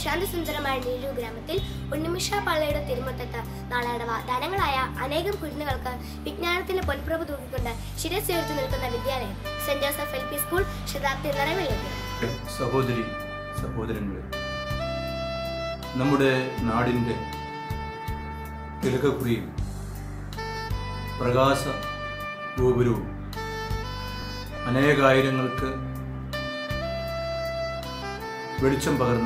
ശാന്തസുന്ദരമായ നീലു ഗ്രാമത്തിൽ ഉണ്ണിമിഷ പള്ളയുടെ തിരുമുറ്റത്ത് നാളടവ ധനങ്ങളായ അനേകം കുരുന്നുകൾക്ക് വിജ്ഞാനത്തിന്റെ പൊൻപ്രഭ തൂക്കിക്കൊണ്ട് ശിരസുയർത്തി നിൽക്കുന്ന വിദ്യാലയം saint Joseph L P school ശതാബ്ദി നിറവിലേക്ക് സഹോദരി സഹോദരങ്ങളെ നമ്മുടെ നാടിൻ്റെ തിലകക്കുറിയും പ്രകാശ ഗോപുരവും അനേകായിരങ്ങൾക്ക് വെളിച്ചം പകർന്ന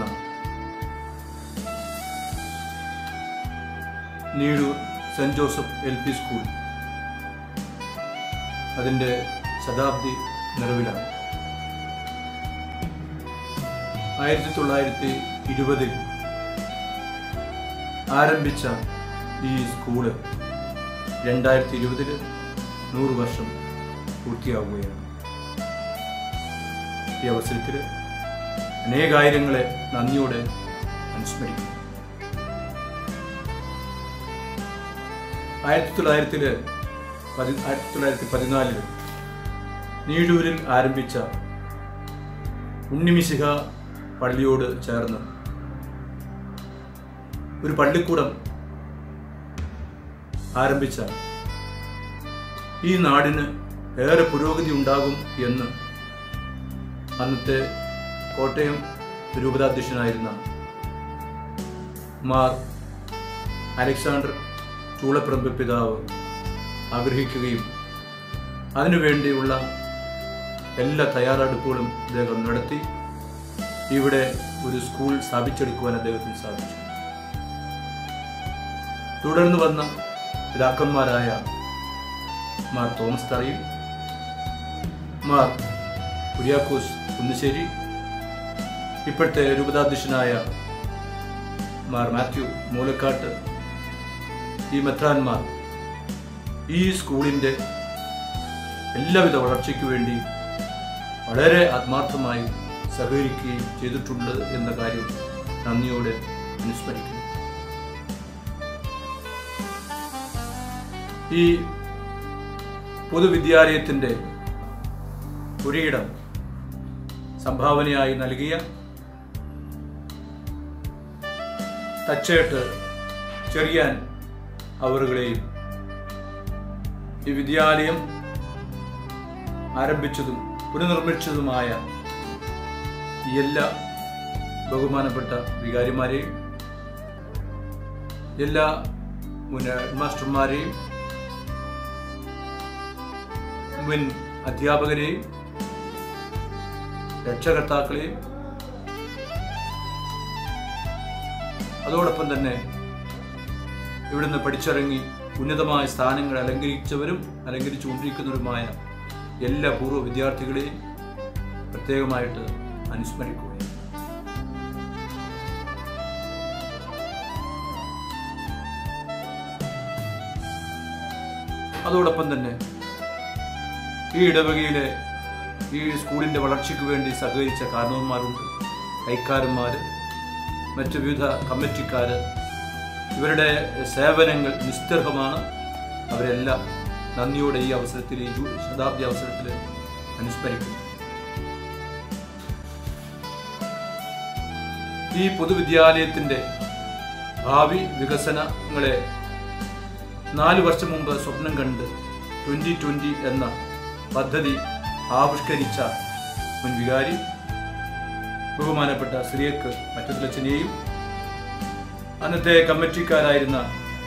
Neezhoor saint Joseph L P school അതിൻ്റെ ശതാബ്ദി നിറവിലാണ് ആയിരത്തി തൊള്ളായിരത്തി ഇരുപതിൽ ആരംഭിച്ച ഈ സ്കൂള് രണ്ടായിരത്തി ഇരുപതിൽ നൂറ് വർഷം പൂർത്തിയാവുകയാണ് ഈ അവസരത്തിൽ അനേകായിരങ്ങളെ നന്ദിയോടെ അനുസ്മരിക്കും ആയിരത്തി തൊള്ളായിരത്തില് പതി ആയിരത്തി തൊള്ളായിരത്തി പതിനാലിൽ നീഴൂരിൽ ആരംഭിച്ച ഉണ്ണിമിശിഹ പള്ളിയോട് ചേർന്ന് ഒരു പള്ളിക്കൂടം ആരംഭിച്ച ഈ നാടിന് ഏറെ പുരോഗതി ഉണ്ടാകും എന്ന് അന്നത്തെ കോട്ടയം രൂപതാധ്യക്ഷനായിരുന്ന മാർ അലക്സാണ്ടർ ചൂളപ്പറമ്പ് പിതാവ് ആഗ്രഹിക്കുകയും അതിനുവേണ്ടിയുള്ള എല്ലാ തയ്യാറെടുപ്പുകളും അദ്ദേഹം നടത്തി ഇവിടെ ഒരു സ്കൂൾ സ്ഥാപിച്ചെടുക്കുവാൻ അദ്ദേഹത്തിന് സാധിച്ചു തുടർന്ന് വന്ന പിതാക്കന്മാരായ മാർ തോമസ് തറയിൽ മാർ കുര്യാക്കോസ് കുന്നശ്ശേരി ഇപ്പോഴത്തെ രൂപതാധ്യക്ഷനായ മാർ മാത്യു മൂലക്കാട്ട് ഈ മെത്രാന്മാർ ഈ സ്കൂളിൻ്റെ എല്ലാവിധ വളർച്ചയ്ക്ക് വേണ്ടി വളരെ ആത്മാർത്ഥമായി സഹകരിക്കുകയും ചെയ്തിട്ടുണ്ട് എന്ന കാര്യം നന്ദിയോടെ അനുസ്മരിക്കുന്നു ഈ പൊതുവിദ്യാലയത്തിൻ്റെ ഒരിടം സംഭാവനയായി നൽകിയ തച്ചേട്ട് ചെറിയാൻ അവറുകളെയും ഈ വിദ്യാലയം ആരംഭിച്ചതും പുനർനിർമ്മിച്ചതുമായ ഈ എല്ലാ ബഹുമാനപ്പെട്ട വികാരിമാരെയും എല്ലാ മുൻ ഹെഡ്മാസ്റ്റർമാരെയും മുൻ അധ്യാപകരെയും രക്ഷകർത്താക്കളെയും അതോടൊപ്പം തന്നെ ഇവിടുന്ന് പഠിച്ചിറങ്ങി ഉന്നതമായ സ്ഥാനങ്ങൾ അലങ്കരിച്ചവരും അലങ്കരിച്ചുകൊണ്ടിരിക്കുന്നവരുമായ എല്ലാ പൂർവ്വ വിദ്യാർത്ഥികളെയും പ്രത്യേകമായിട്ട് അനുസ്മരിക്കുകയും അതോടൊപ്പം തന്നെ ഈ ഇടവകയിലെ ഈ സ്കൂളിൻ്റെ വളർച്ചയ്ക്ക് വേണ്ടി സഹകരിച്ച കാരണവന്മാരുണ്ട് കൈക്കാരന്മാർ മറ്റു വിവിധ കമ്മിറ്റിക്കാർ ഇവരുടെ സേവനങ്ങൾ നിസ്തർഹമാണ് അവരെല്ലാം നന്ദിയോടെ ഈ അവസരത്തിൽ ഈ ജൂ- ശതാബ്ദി അവസരത്തിൽ അനുസ്മരിക്കുന്നു ഈ പൊതുവിദ്യാലയത്തിൻ്റെ ഭാവി വികസനങ്ങളെ നാല് വർഷം മുമ്പ് സ്വപ്നം കണ്ട് ട്വൻ്റി ട്വൻ്റി എന്ന പദ്ധതി ആവിഷ്കരിച്ച മുൻ വികാരി ബഹുമാനപ്പെട്ട ശ്രീയക്ക് മറ്റത്തിലച്ചനെയും അന്നത്തെ കമ്മിറ്റിക്കാരായിരുന്ന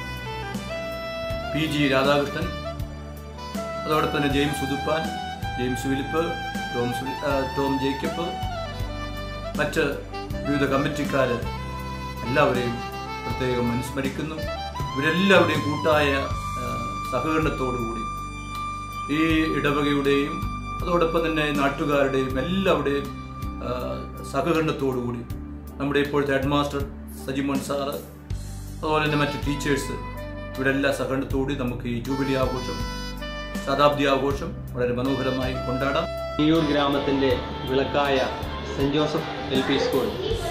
പി ജി രാധാകൃഷ്ണൻ അതോടൊപ്പം തന്നെ James Uthuppan James Philip Tom സുലി- ആ, ടോം ജേക്കബ് മറ്റ് വിവിധ കമ്മിറ്റിക്കാർ എല്ലാവരെയും പ്രത്യേകം അനുസ്മരിക്കുന്നു ഇവരെല്ലാവരുടെയും കൂട്ടായ ആ, സഹകരണത്തോടുകൂടി ഈ ഇടവകയുടെയും അതോടൊപ്പം തന്നെ നാട്ടുകാരുടെയും എല്ലാവരുടെയും ആ, സഹകരണത്തോടുകൂടി നമ്മുടെ ഇപ്പോഴത്തെ ഹെഡ് മാസ്റ്റർ സജിമോൻ സാറ് അതുപോലെ തന്നെ മറ്റ് ടീച്ചേഴ്സ് ഇവിടെ എല്ലാ സഹകരണത്തോടുകൂടി നമുക്ക് ഈ ജൂബിലി ആഘോഷം ശതാബ്ദി ആഘോഷം വളരെ മനോഹരമായി കൊണ്ടാടാം നീയൂർ ഗ്രാമത്തിൻ്റെ വിളക്കായ saint Joseph L P school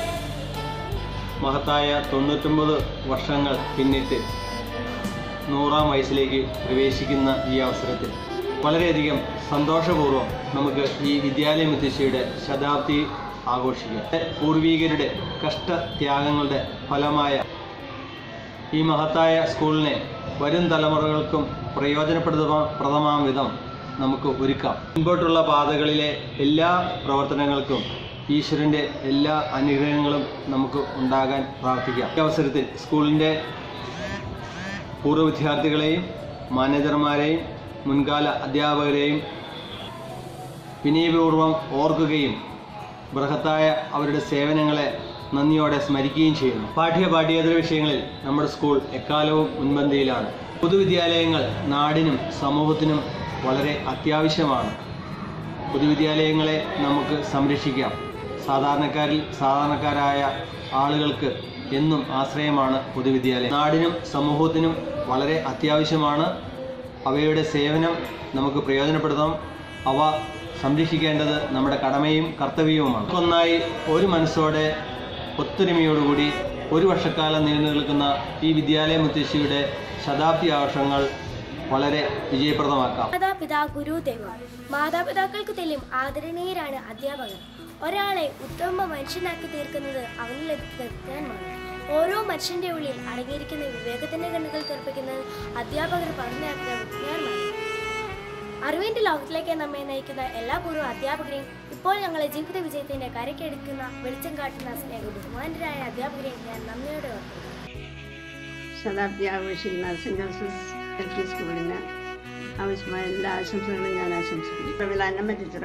മഹത്തായ തൊണ്ണൂറ്റൊമ്പത് വർഷങ്ങൾ പിന്നിട്ട് നൂറാം വയസ്സിലേക്ക് പ്രവേശിക്കുന്ന ഈ അവസരത്തിൽ വളരെയധികം സന്തോഷപൂർവ്വം നമുക്ക് ഈ വിദ്യാലയ മുത്തശ്ശിയുടെ ശതാബ്ദി ആഘോഷിക്കുക പൂർവീകരുടെ കഷ്ടത്യാഗങ്ങളുടെ ഫലമായ ഈ മഹത്തായ സ്കൂളിനെ വരും തലമുറകൾക്കും പ്രയോജനപ്രദമാ പ്രദമാം വിധം നമുക്ക് ഒരുക്കാം മുൻപോട്ടുള്ള പാതകളിലെ എല്ലാ പ്രവർത്തനങ്ങൾക്കും ഈശ്വരൻ്റെ എല്ലാ അനുഗ്രഹങ്ങളും നമുക്ക് ഉണ്ടാകാൻ പ്രാർത്ഥിക്കാം ഈ അവസരത്തിൽ സ്കൂളിൻ്റെ പൂർവ്വ വിദ്യാർത്ഥികളെയും മാനേജർമാരെയും മുൻകാല അധ്യാപകരെയും വിനയപൂർവ്വം ഓർക്കുകയും ബൃഹത്തായ അവരുടെ സേവനങ്ങളെ നന്ദിയോടെ സ്മരിക്കുകയും ചെയ്യുന്നു പാഠ്യ പാഠ്യേതര വിഷയങ്ങളിൽ നമ്മുടെ സ്കൂൾ എക്കാലവും മുൻപന്തിയിലാണ് പൊതുവിദ്യാലയങ്ങൾ നാടിനും സമൂഹത്തിനും വളരെ അത്യാവശ്യമാണ് പൊതുവിദ്യാലയങ്ങളെ നമുക്ക് സംരക്ഷിക്കാം സാധാരണക്കാരിൽ സാധാരണക്കാരായ ആളുകൾക്ക് എന്നും ആശ്രയമാണ് പൊതുവിദ്യാലയം നാടിനും സമൂഹത്തിനും വളരെ അത്യാവശ്യമാണ് അവയുടെ സേവനം നമുക്ക് പ്രയോജനപ്പെടുത്താം അവ സംരക്ഷിക്കേണ്ടത് നമ്മുടെ കടമയും കർത്തവ്യവുമാണ് ഒന്നായി ഒരു മനസ്സോടെ ഒത്തൊരുമയോടുകൂടി ഒരു വർഷക്കാലം നീണ്ടു നിൽക്കുന്ന ഈ വിദ്യാലയ മുത്തശ്ശിയുടെ ശതാബ്ദി ആഘോഷങ്ങൾ വളരെ വിജയപ്രദമാക്കാം മാതാപിതാ ഗുരു ദൈവം മാതാപിതാക്കൾക്ക് തെല്ലും ആദരണീയരാണ് അധ്യാപകർ ഒരാളെ ഉത്തമ മനുഷ്യനാക്കി തീർക്കുന്നത് അവന് ലഭിക്കുന്ന വിജ്ഞാനമാണ് ഓരോ മനുഷ്യന്റെ ഉള്ളിൽ അടങ്ങിയിരിക്കുന്ന വിവേകത്തിന്റെ കണ്ണുകൾ തുറപ്പിക്കുന്നത് അധ്യാപകർ പറഞ്ഞിറക്കുന്ന വിജ്ഞാനമാണ് അറിവിന്റെ ലോകത്തിലേക്ക് നമ്മെ നയിക്കുന്ന എല്ലാ പൂർവ്വ അധ്യാപകരെയും ഇപ്പോൾ ഞങ്ങളെ ജീവിത വിജയത്തിന്റെ കരയ്ക്കെടുക്കുന്ന വെളിച്ചം കാട്ടുന്ന സ്നേഹ ബഹുമാനരായ അധ്യാപകരെയും ഞാൻ നന്ദിയോടെ ഓർക്കുന്നു ശതാബ്ദി ആഘോഷിക്കുന്ന സെൻറ് ജോസഫ്സ് എൽ പി സ്കൂളിന് ആവശ്യമായ എല്ലാ ആശംസകളും ഞാൻ ആശംസിക്കുന്നു പ്രവിള അന്നമ്മ ടീച്ചർ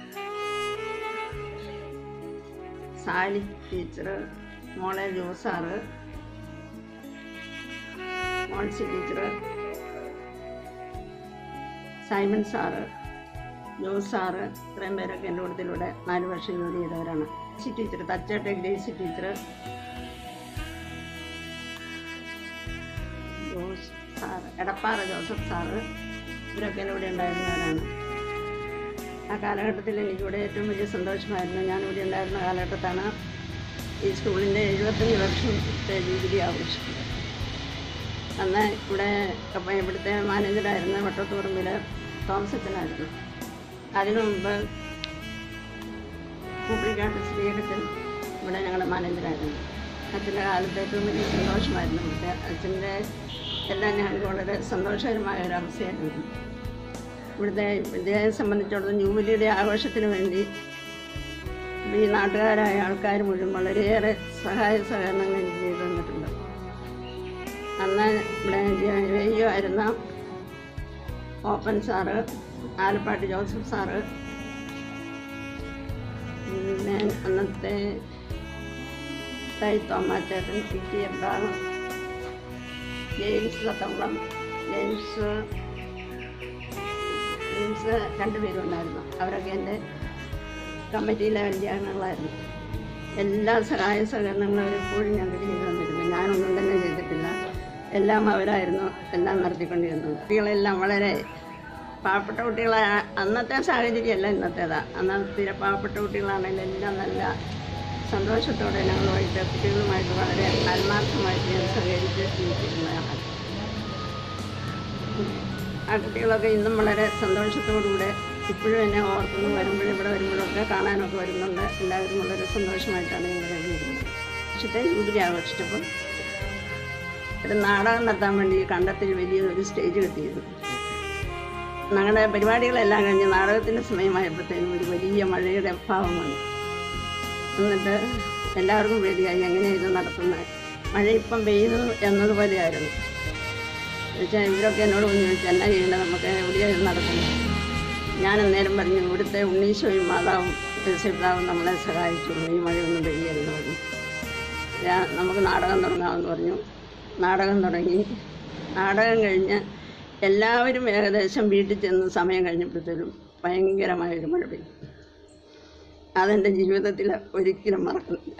സാലി ടീച്ചർ മോളെ ജോസാറ് Moncy teacher Simon sir Jose sir ഇത്രയും പേരൊക്കെ എൻ്റെ കൂട്ടത്തിലൂടെ നാല് വർഷം ജോലി ചെയ്തവരാണ് ഗ്രേസി ടീച്ചർ തച്ചോട്ടെ Gracy teacher Jose sir Edappara Joseph sir ഇവരൊക്കെ എൻ്റെ കൂടെ ഉണ്ടായിരുന്നവരാണ് ആ കാലഘട്ടത്തിൽ എനിക്കിവിടെ ഏറ്റവും വലിയ സന്തോഷമായിരുന്നു ഞാനിവിടെ ഉണ്ടായിരുന്ന കാലഘട്ടത്താണ് ഈ സ്കൂളിൻ്റെ എഴുപത്തഞ്ച് വർഷത്തെ ജൂബിലി ആഘോഷിക്കുന്നത് അന്ന് ഇവിടെ അപ്പം ഇവിടുത്തെ മാനേജറായിരുന്ന വട്ടത്തൂറമ്പിൽ തോമസച്ചനായിരുന്നു അതിനു മുമ്പ് കൂപ്പിളിക്കാട്ട് ശ്രീകണ്ഠൻ ഇവിടെ ഞങ്ങളുടെ മാനേജറായിരുന്നു അച്ഛൻ്റെ കാലത്ത് ഏറ്റവും വലിയ സന്തോഷമായിരുന്നു ഇവിടുത്തെ അച്ഛൻ്റെ എല്ലാം ഞങ്ങൾക്ക് വളരെ സന്തോഷകരമായ ഒരു അവസ്ഥയായിരുന്നു ഇവിടുത്തെ വിദ്യയെ സംബന്ധിച്ചിടത്തോളം ജൂബിലിയുടെ ആഘോഷത്തിന് വേണ്ടി ഈ നാട്ടുകാരായ ആൾക്കാർ മുഴുവൻ വളരെയേറെ സഹായ സഹകരണങ്ങൾ എനിക്ക് ചെയ്തു തന്നിട്ടുണ്ട് അന്ന് ഇവിടെ റേഡിയോ ആയിരുന്ന ഓപ്പൻ സാറ് ആലപ്പാട്ട് ജോസഫ് സാറ് പിന്നെ അന്നത്തെ തൈ തോമാച്ചേട്ടൻ P T Abraham James Thathampalam James James രണ്ടുപേരും ഉണ്ടായിരുന്നു അവരൊക്കെ എൻ്റെ കമ്മിറ്റിയിലെ വലിയ അംഗങ്ങളായിരുന്നു എല്ലാ സഹായ സഹകരണങ്ങളും അവരെപ്പോഴും ഞങ്ങൾക്ക് ചെയ്തു തന്നിരുന്നു ഞാനൊന്നും തന്നെ ചെയ്തിട്ടില്ല എല്ലാം അവരായിരുന്നു എല്ലാം നടത്തിക്കൊണ്ടിരുന്നത് കുട്ടികളെല്ലാം വളരെ പാവപ്പെട്ട കുട്ടികളെ അന്നത്തെ സാഹചര്യമല്ല ഇന്നത്തേതാ അന്ന് തീരെ പാവപ്പെട്ട കുട്ടികളാണെങ്കിലും എല്ലാം നല്ല സന്തോഷത്തോടെ ഞങ്ങളുമായിട്ട് കുട്ടികളുമായിട്ട് വളരെ ആത്മാർത്ഥമായിട്ട് ഞാൻ സഹകരിച്ച് ജീവിച്ചിരുന്നതാണ് ആ കുട്ടികളൊക്കെ ഇന്നും വളരെ സന്തോഷത്തോടുകൂടെ ഇപ്പോഴും എന്നെ ഓർക്കുന്നു വരുമ്പോഴും ഇവിടെ വരുമ്പോഴൊക്കെ കാണാനൊക്കെ വരുന്നുണ്ട് എല്ലാവരും വളരെ സന്തോഷമായിട്ടാണ് ഞങ്ങൾ കഴിഞ്ഞിരുന്നത് പക്ഷേ ജൂബിലി ആഘോഷിച്ചപ്പോൾ ഒരു നാടകം നടത്താൻ വേണ്ടി കണ്ടത്തിൽ വലിയൊരു സ്റ്റേജ് കെട്ടിയിരുന്നു ഞങ്ങളുടെ പരിപാടികളെല്ലാം കഴിഞ്ഞ് നാടകത്തിൻ്റെ സമയമായപ്പോഴത്തേനും ഒരു വലിയ മഴയുടെ അഭാവം വന്നു എന്നിട്ട് എല്ലാവർക്കും പേടിയായി എങ്ങനെയാണ് ഇത് നടത്തുന്നത് മഴ ഇപ്പം പെയ്യുന്നു എന്നതുപോലെയായിരുന്നു എന്നുവെച്ചാൽ ഇവരൊക്കെ എന്നോട് വന്ന് ചോദിച്ചു എന്നാ ചെയ്യേണ്ടത് നമുക്ക് എവിടെയാണ് ഇത് നടക്കുന്നത് ഞാൻ അന്നേരം പറഞ്ഞു ഇവിടുത്തെ ഉണ്ണീശോയും മാതാവും യേശുപിതാവും നമ്മളെ സഹായിച്ചുള്ളൂ ഈ മഴയൊന്നും പെയ്യരുതെന്ന് പറഞ്ഞു ഞാൻ നമുക്ക് നാടകം തുടങ്ങാമെന്ന് പറഞ്ഞു നാടകം തുടങ്ങി നാടകം കഴിഞ്ഞ് എല്ലാവരും ഏകദേശം വീട്ടിൽ ചെന്ന് സമയം കഴിഞ്ഞപ്പോഴത്തേനും ഭയങ്കരമായൊരു മഴ പെയ്തു അതെൻ്റെ ജീവിതത്തിൽ ഒരിക്കലും മറക്കുന്നില്ല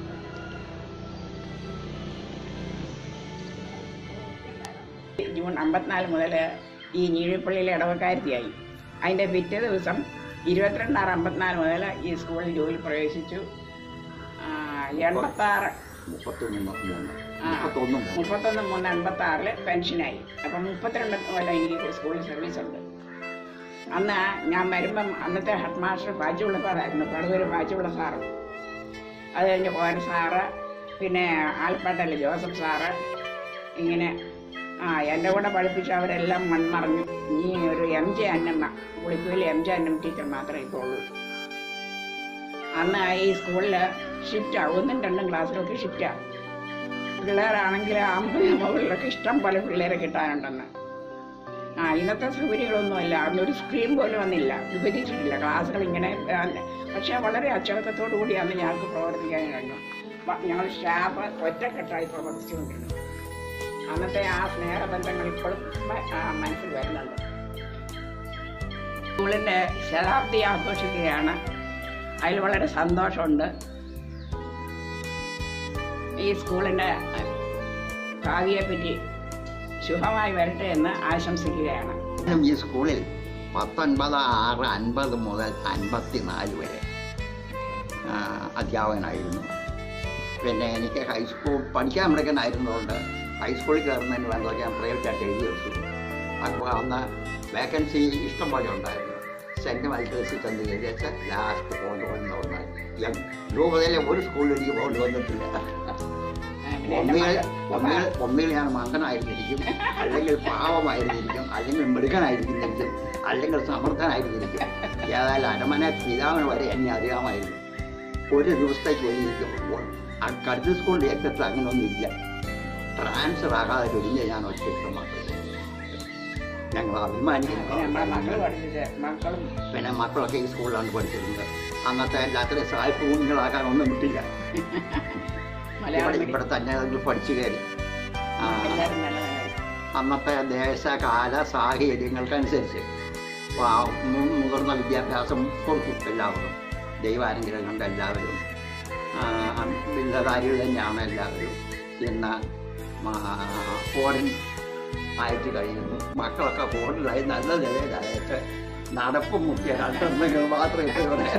ജൂൺ അമ്പത്തിനാല് മുതൽ ഈ ഞീഴിപ്പള്ളിയിലെ ഇടവക്കാരത്തിയായി അതിൻ്റെ പിറ്റേ ദിവസം ഇരുപത്തിരണ്ട് ആറ് അമ്പത്തിനാല് മുതൽ ഈ സ്കൂളിൽ ജോലി പ്രവേശിച്ചു ആ, എൺപത്താറ് ആ, മുപ്പത്തൊന്ന് മൂന്ന് എൺപത്തി ആറില് പെൻഷനായി അപ്പം മുപ്പത്തിരണ്ട് കൊല്ലം എനിക്ക് സ്കൂളിൽ സർവീസ് ഉണ്ട് അന്ന് ഞാൻ വരുമ്പം അന്നത്തെ ഹെഡ് മാസ്റ്റർ പാച്ചുള്ള സാറായിരുന്നു കടുവൂർ പാച്ചുള്ള സാറ് അത് കഴിഞ്ഞ് കോരൻ സാറ് പിന്നെ ആൽപ്പട്ടൽ ജോസഫ് സാറ് ഇങ്ങനെ ആ എൻ്റെ കൂടെ പഠിപ്പിച്ച അവരെല്ലാം മൺമറഞ്ഞു ഇനി ഒരു M J Annamma Pulikkuyil M J Annam teacher മാത്രമേ ഇപ്പോൾ ഉള്ളൂ അന്ന് ഈ സ്കൂളിൽ ഷിഫ്റ്റാണ് ഒന്നും രണ്ടും ക്ലാസ്സിലൊക്കെ ഷിഫ്റ്റാണ് പിള്ളേരാണെങ്കിൽ അമ്പത് മുകളിലൊക്കെ ഇഷ്ടം പോലെ പിള്ളേരെ കിട്ടാനുണ്ടെന്ന് ആ ഇന്നത്തെ സൗകര്യങ്ങളൊന്നുമല്ല അന്നൊരു സ്ക്രീൻ പോലും വന്നില്ല വിഭജിച്ചിട്ടില്ല ക്ലാസ്സുകൾ ഇങ്ങനെ ആ, പക്ഷേ വളരെ അച്ചടക്കത്തോടു കൂടി അന്ന് ഞങ്ങൾക്ക് പ്രവർത്തിക്കാൻ കഴിഞ്ഞു വ- ഞങ്ങൾ സ്റ്റാഫ് ഒറ്റക്കെട്ടായി പ്രവർത്തിച്ചുകൊണ്ടിരുന്നു അന്നത്തെ ആ സ്നേഹബന്ധങ്ങൾ ഇപ്പോഴും മ- ആ, മനസ്സിൽ വരുന്നുണ്ട് സ്കൂളിൻ്റെ ശതാബ്ദി ആഘോഷിക്കുകയാണ് അതിൽ വളരെ സന്തോഷമുണ്ട് ഈ സ്കൂളിൻ്റെ ഭാവിയെ പറ്റി ശുഭമായി വരട്ടെ എന്ന് ആശംസിക്കുകയാണ് ഞാനും ഈ സ്കൂളിൽ പത്തൊൻപത് ആറ് അൻപത് മുതൽ അൻപത്തി നാല് വരെ ആ, അധ്യാപകനായിരുന്നു പിന്നെ എനിക്ക് ഹൈസ്കൂൾ പഠിക്കാൻ മിടുക്കനായിരുന്നതുകൊണ്ട് ഹൈസ്കൂളിൽ കയറുന്നതിന് വേണ്ടത് ഞാൻ പ്രൈവറ്റായിട്ട് എഴുതി വെച്ചു അപ്പോൾ അന്ന് വേക്കൻസി ഇഷ്ടം പോലെ ഉണ്ടായിരുന്നു സെൻറ്റ് മൈക്കിൾസിൽ ചെന്ന് കയറിയ ലാസ്റ്റ് പോകേണ്ടി വന്ന ഞാൻ രൂപതയിലെ ഒരു സ്കൂളിൽ എനിക്ക് പോകേണ്ടി വന്നിട്ടില്ല ആ, പിന്നെ എൻ്റെ ഒന്നുകിൽ മകൾ- ഒന്നുകിൽ ഒന്നുകിൽ ഞാൻ മകനായിരുന്നിരിക്കും അല്ലെങ്കിൽ പാവമായിരുന്നിരിക്കും അല്ലെങ്കിൽ മിടുക്കനായിരുന്നിരിക്കും അല്ലെങ്കിൽ സമർത്ഥനായിരുന്നിരിക്കും ഏതായാലും അരമന പിതാവിന് വരെ എന്നെ അറിയാമായിരുന്നു ഒരു ദിവസത്തേക്ക് ഒന്നിരിക്കുമ്പോൾ ആ കരുത് സ്കൂളിൻ്റെ എക്കത്ത് അങ്ങനെയൊന്നുമില്ല ട്രാൻസ്ഫർ ആകാതെ കഴിഞ്ഞ് ഞാൻ ഒറ്റയ്ക്ക് മാത്രമേ ഞങ്ങൾ പിന്നെ നമ്മളെ മക്കൾ അഭിമാനിക്കുന്നു പഠിപ്പിച്ച മക്കളും പിന്നെ മക്കളൊക്കെ ഈ സ്കൂളിലാണ് പഠിച്ചിരുന്നത് അന്നത്തെ രാത്രി സായിപ്പ് കുഞ്ഞുങ്ങളാക്കാൻ ഒന്നും വിട്ടില്ല മലയാളം ഇവിടെ മീഡിയം ഇവിടെ തന്നെ അത് പഠിച്ചു കയറി ആ, എല്ലാവരും നല്ലതാണ് അന്നത്തെ ദേശകാല സാഹചര്യങ്ങൾക്കനുസരിച്ച് വാ- മു- മുതിർന്ന വിദ്യാഭ്യാസം കൊടുക്കും എല്ലാവർക്കും ദൈവാനുഗ്രഹം കൊണ്ട് എല്ലാവരും ആ, ബിരുദധാരികൾ തന്നെയാണ് എല്ലാവരും ഇന്ന് ഫോറിൻ ആയിട്ട് കഴിയുന്നു മക്കളൊക്കെ ഫോറിനായി നല്ല നിലയിലായിട്ട് നടപ്പും മുഖ്യ രണ്ടെണ്ണങ്ങൾ മാത്രമേ ഇവിടെ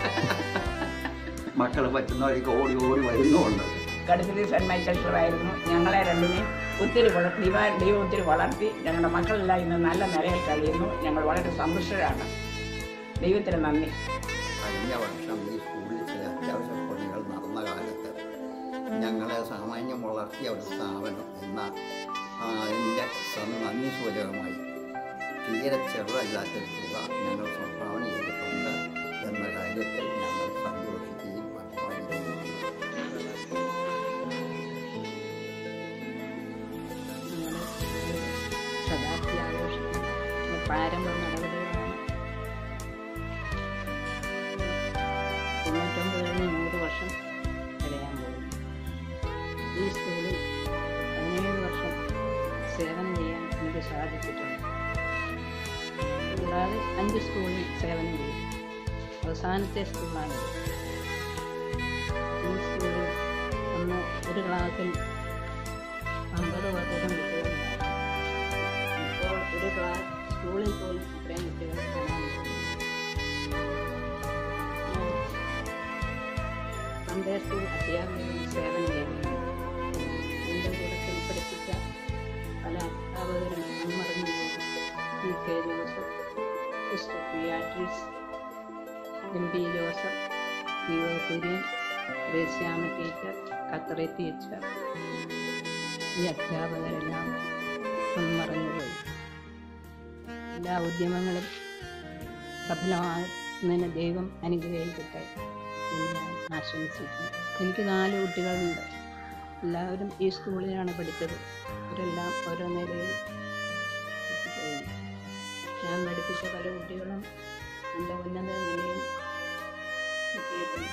മക്കൾ പറ്റുന്നവർക്ക് ഓടി ഓടി വരുന്നുമുണ്ട് കടുത്തിരി സെൻറ് മൈക്കിൾസറായിരുന്നു ഞങ്ങളെ രണ്ടിനെയും ഒത്തിരി വളർത്തി ദൈവ- ദൈവം ഒത്തിരി വളർത്തി ഞങ്ങളുടെ മക്കളെല്ലാം ഇന്ന് നല്ല നിലയിൽ കഴിയുന്നു ഞങ്ങൾ വളരെ സന്തുഷ്ടരാണ് ദൈവത്തിന് നന്ദി കഴിഞ്ഞ വർഷം ഈ സ്കൂളിൽ ചില അത്യാവശ്യ പണികൾ നടന്ന കാലത്ത് ഞങ്ങളെ സാമാന്യം വളർത്തിയ ഒരു സ്ഥാപനം എന്ന ആ, അതിൻ്റെ സം- നന്ദി സൂചകമായി തീരെ ചെറുതല്ലാത്ത തുക ഞങ്ങൾ സംഭാവന ചെയ്തിട്ടുണ്ട് എന്ന കാര്യത്തിൽ ഞങ്ങൾ സന്തോഷിക്കുകയും അഭിമാനിക്കുകയും ശതാബ്ദി ആഘോഷിക്കുന്ന ഒരു പ്രാരംഭ നടപടികളാണ് തൊണ്ണൂറ്റൊമ്പത് കഴിഞ്ഞ് നൂറ് വർഷം തികയാൻ പോകുന്നു ഈ സ്കൂളിൽ പതിനേഴ് വർഷം സേവനം ചെയ്യാൻ എനിക്ക് സാധിച്ചിട്ടുണ്ട് കൂടാതെ അഞ്ച് സ്കൂളിൽ സേവനം ചെയ്തു അവസാനത്തെ സ്കൂളാണ് ഈ സ്കൂളിൽ അന്ന് ഒരു ക്ലാസ്സിൽ അമ്പത് വർഷം കുട്ടികളുണ്ടായിരുന്നു ഇപ്പോൾ ഒരു ക്ലാസ് സ്കൂളിൽ പോലും ഇത്രയും കുട്ടികൾ കാണാൻ സൺഡേ സ്കൂൾ അധ്യാപകരും സേവനം ചെയ്യുന്നു എൻ്റെ കൂടത്തിൽ പഠിപ്പിച്ച പല അധ്യാപകരും മൺമറഞ്ഞു P K Joseph sister Beatrice M P Joseph P O Kurian Gracyamma teacher ഖത്തറി ടീച്ചർ ഈ അധ്യാപകരെല്ലാം മൺമറഞ്ഞുപോയി എല്ലാ ഉദ്യമങ്ങളും സഫലമാകുന്നതിന് ദൈവം അനുഗ്രഹിക്കട്ടെ എന്ന് ഞാൻ ആശംസിക്കുന്നു എനിക്ക് നാല് കുട്ടികളുണ്ട് എല്ലാവരും ഈ സ്കൂളിലാണ് പഠിച്ചത് അവരെല്ലാം ഓരോ നിലയിൽ എത്തിക്കഴിഞ്ഞു ഞാൻ പഠിപ്പിച്ച പല കുട്ടികളും നല്ല ഉന്നത നിലയിൽ എത്തിയിട്ടുണ്ട്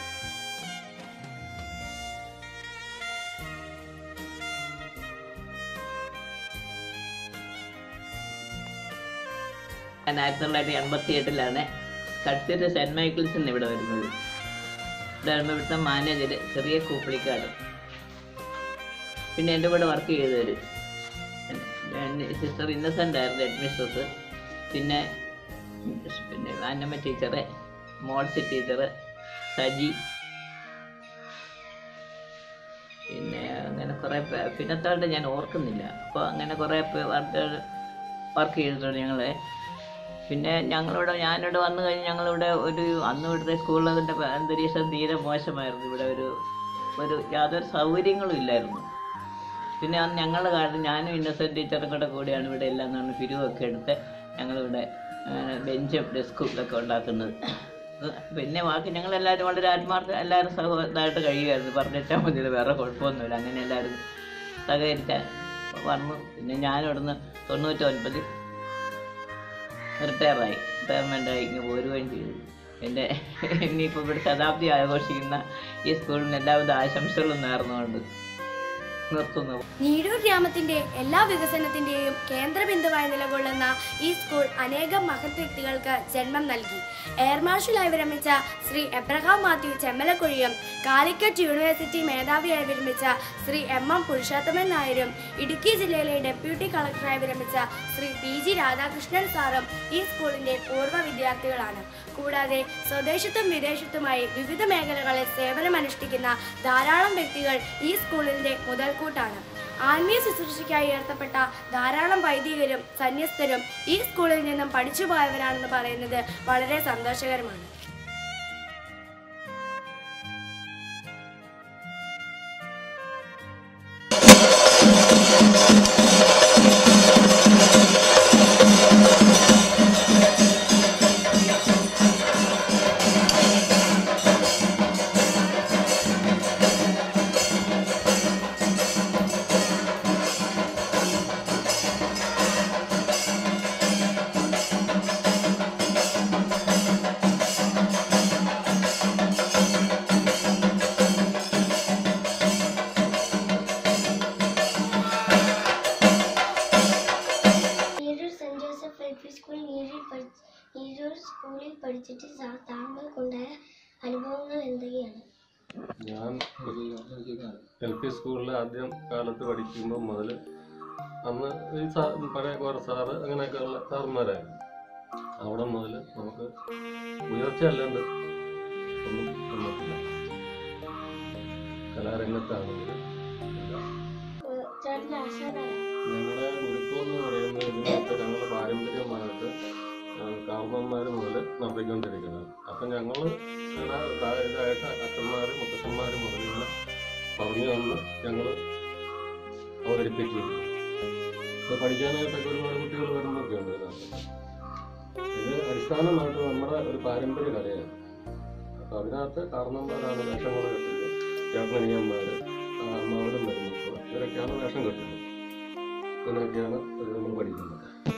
ഞാൻ ആയിരത്തി തൊള്ളായിരത്തി എൺപത്തി എട്ടിലാണ് കടുത്തിട്ട് സെൻറ് മൈക്കിൾസിൽ നിന്ന് ഇവിടെ വരുന്നത് ഇവിടെ വരുമ്പോൾ ഇവിടുത്തെ മാനേജർ ചെറിയ കൂപ്പിളിക്കാട് പിന്നെ എൻ്റെ കൂടെ വർക്ക് ചെയ്തവർ സിസ്റ്റർ ഇന്നസെൻ്റ് ആയിരുന്നു അഡ്മിനിസ്ട്രേറ്റർ പിന്നെ പിന്നെ അന്നമ്മ ടീച്ചറ് മോൾസി ടീച്ചറ് സജി പിന്നെ അങ്ങനെ കുറേ പേ- പിന്നത്താളുടെ ഞാൻ ഓർക്കുന്നില്ല അപ്പോൾ അങ്ങനെ കുറേ വർക്ക് വർക്ക് ചെയ്തിട്ടുണ്ട് ഞങ്ങൾ പിന്നെ ഞങ്ങളിവിടെ ഞാനിവിടെ വന്നു കഴിഞ്ഞ് ഞങ്ങളിവിടെ ഒരു അന്ന് ഇവിടുത്തെ സ്കൂളിൽ അതിൻ്റെ അന്തരീക്ഷം തീരെ മോശമായിരുന്നു ഇവിടെ ഒരു ഒരു യാതൊരു സൗകര്യങ്ങളും ഇല്ലായിരുന്നു പിന്നെ അന്ന് ഞങ്ങളുടെ കാലത്ത് ഞാനും ഇന്നസെൻറ്റ് ടീച്ചറും കൂടെ കൂടിയാണ് ഇവിടെ എല്ലാം നമ്മൾ പിരിവൊക്കെ എടുത്ത് ഞങ്ങളിവിടെ ആ, ബെഞ്ചും ഡെസ്കും ഇതൊക്കെ ഉണ്ടാക്കുന്നത് പിന്നെ ബാക്കി ഞങ്ങളെല്ലാവരും വളരെ ആത്മാർത്ഥ എല്ലാവരും സഹോദരമായിട്ട് കഴിയുമായിരുന്നു പറഞ്ഞിട്ടാൽ മതി വേറെ കുഴപ്പമൊന്നുമില്ല അങ്ങനെ എല്ലാവരും സഹകരിക്കാൻ വന്നു പിന്നെ ഞാൻ ഇവിടുന്ന് തൊണ്ണൂറ്റൊൻപതിൽ റിട്ടയറായി റിട്ടയർമെൻ്റായി ഇങ്ങ് പോരുകയും ചെയ്തു എൻ്റെ ഇനിയിപ്പോൾ ഇവിടെ ശതാബ്ദി ആഘോഷിക്കുന്ന ഈ സ്കൂളിന് എല്ലാവിധ ആശംസകളും നേർന്നുകൊണ്ട് നിർത്തുന്നു നീടൂർ ഗ്രാമത്തിന്റെ എല്ലാ വികസനത്തിന്റെയും കേന്ദ്രബിന്ദുവായി നിലകൊള്ളുന്ന ഈ സ്കൂൾ അനേകം മഹത് വ്യക്തികൾക്ക് ജന്മം നൽകി എയർ മാർഷലായി വിരമിച്ച ശ്രീ എബ്രഹാം മാത്യു ചെമ്മലക്കുഴിയും കാലിക്കറ്റ് യൂണിവേഴ്സിറ്റി മേധാവിയായി വിരമിച്ച ശ്രീ എം എം പുരുഷോത്തമൻ നായരും ഇടുക്കി ജില്ലയിലെ ഡെപ്യൂട്ടി കളക്ടറായി വിരമിച്ച ശ്രീ പി ജി രാധാകൃഷ്ണൻ സാറും ഈ സ്കൂളിന്റെ പൂർവ്വ വിദ്യാർത്ഥികളാണ് കൂടാതെ സ്വദേശത്തും വിദേശത്തുമായി വിവിധ മേഖലകളിൽ സേവനമനുഷ്ഠിക്കുന്ന ധാരാളം വ്യക്തികൾ ഈ സ്കൂളിന്റെ മുതൽക്കൂട്ടാണ് ആത്മീയ ശുശ്രൂഷയ്ക്കായി ഉയർത്തപ്പെട്ട ധാരാളം വൈദികരും സന്യസ്തരും ഈ സ്കൂളിൽ നിന്നും പഠിച്ചുപോയവരാണെന്ന് പറയുന്നത് വളരെ സന്തോഷകരമാണ് Neeroor saint Joseph L P school Neeroor പഠി നീരൂർ സ്കൂളിൽ പഠിച്ചിട്ട് സാ- താങ്കൾക്കുണ്ടായ അനുഭവങ്ങൾ എന്തൊക്കെയാണ് ഞാൻ എൽ പി സ്കൂളിൽ ആദ്യം കാലത്ത് പഠിക്കുമ്പോൾ മുതൽ അന്ന് ഈ സാ പഴയ കുറെ സാറ് അങ്ങനെയൊക്കെയുള്ള സാറന്മാരായിരുന്നു അവിടെ മുതൽ നമുക്ക് ഉയർച്ച അല്ലാണ്ട് ഒന്നും വന്നിട്ടില്ല കലാരംഗത്താണെങ്കിലും എല്ലാം ചേട്ടൻ ആശാനാണ് ഞങ്ങളുടെ ഗുരുത്വം എന്ന് പറയുന്നത് ഇതിനകത്ത് ഞങ്ങളുടെ പാരമ്പര്യമായിട്ട് കാർമ്മന്മാർ മുതൽ നടത്തിക്കൊണ്ടിരിക്കുന്നത് അപ്പം ഞങ്ങൾ ഇതായിട്ട് അച്ഛന്മാർ മുത്തച്ഛന്മാർ മുതൽ ഇങ്ങനെ പറഞ്ഞു തന്ന് ഞങ്ങൾ അവതരിപ്പിക്കുന്നു ഇപ്പോൾ പഠിക്കാനായിട്ടൊക്കെ ഒരുപാട് കുട്ടികൾ വരുന്നൊക്കെ ഉണ്ട് ഇതിനകത്ത് ഇത് അടിസ്ഥാനമായിട്ട് നമ്മുടെ ഒരു പാരമ്പര്യ കലയാണ് അപ്പം അതിനകത്ത് കാരണന്മാരാണ് വേഷങ്ങൾ കെട്ടുന്നത് ചേട്ടനനിയന്മാർ അമ്മാവനും മരുമക്കൾ ഇവരൊക്കെയാണ് വേഷം കെട്ടുന്നത് ഇതിനൊക്കെയാണ് ഇത് നമ്മൾ പഠിക്കുന്നത്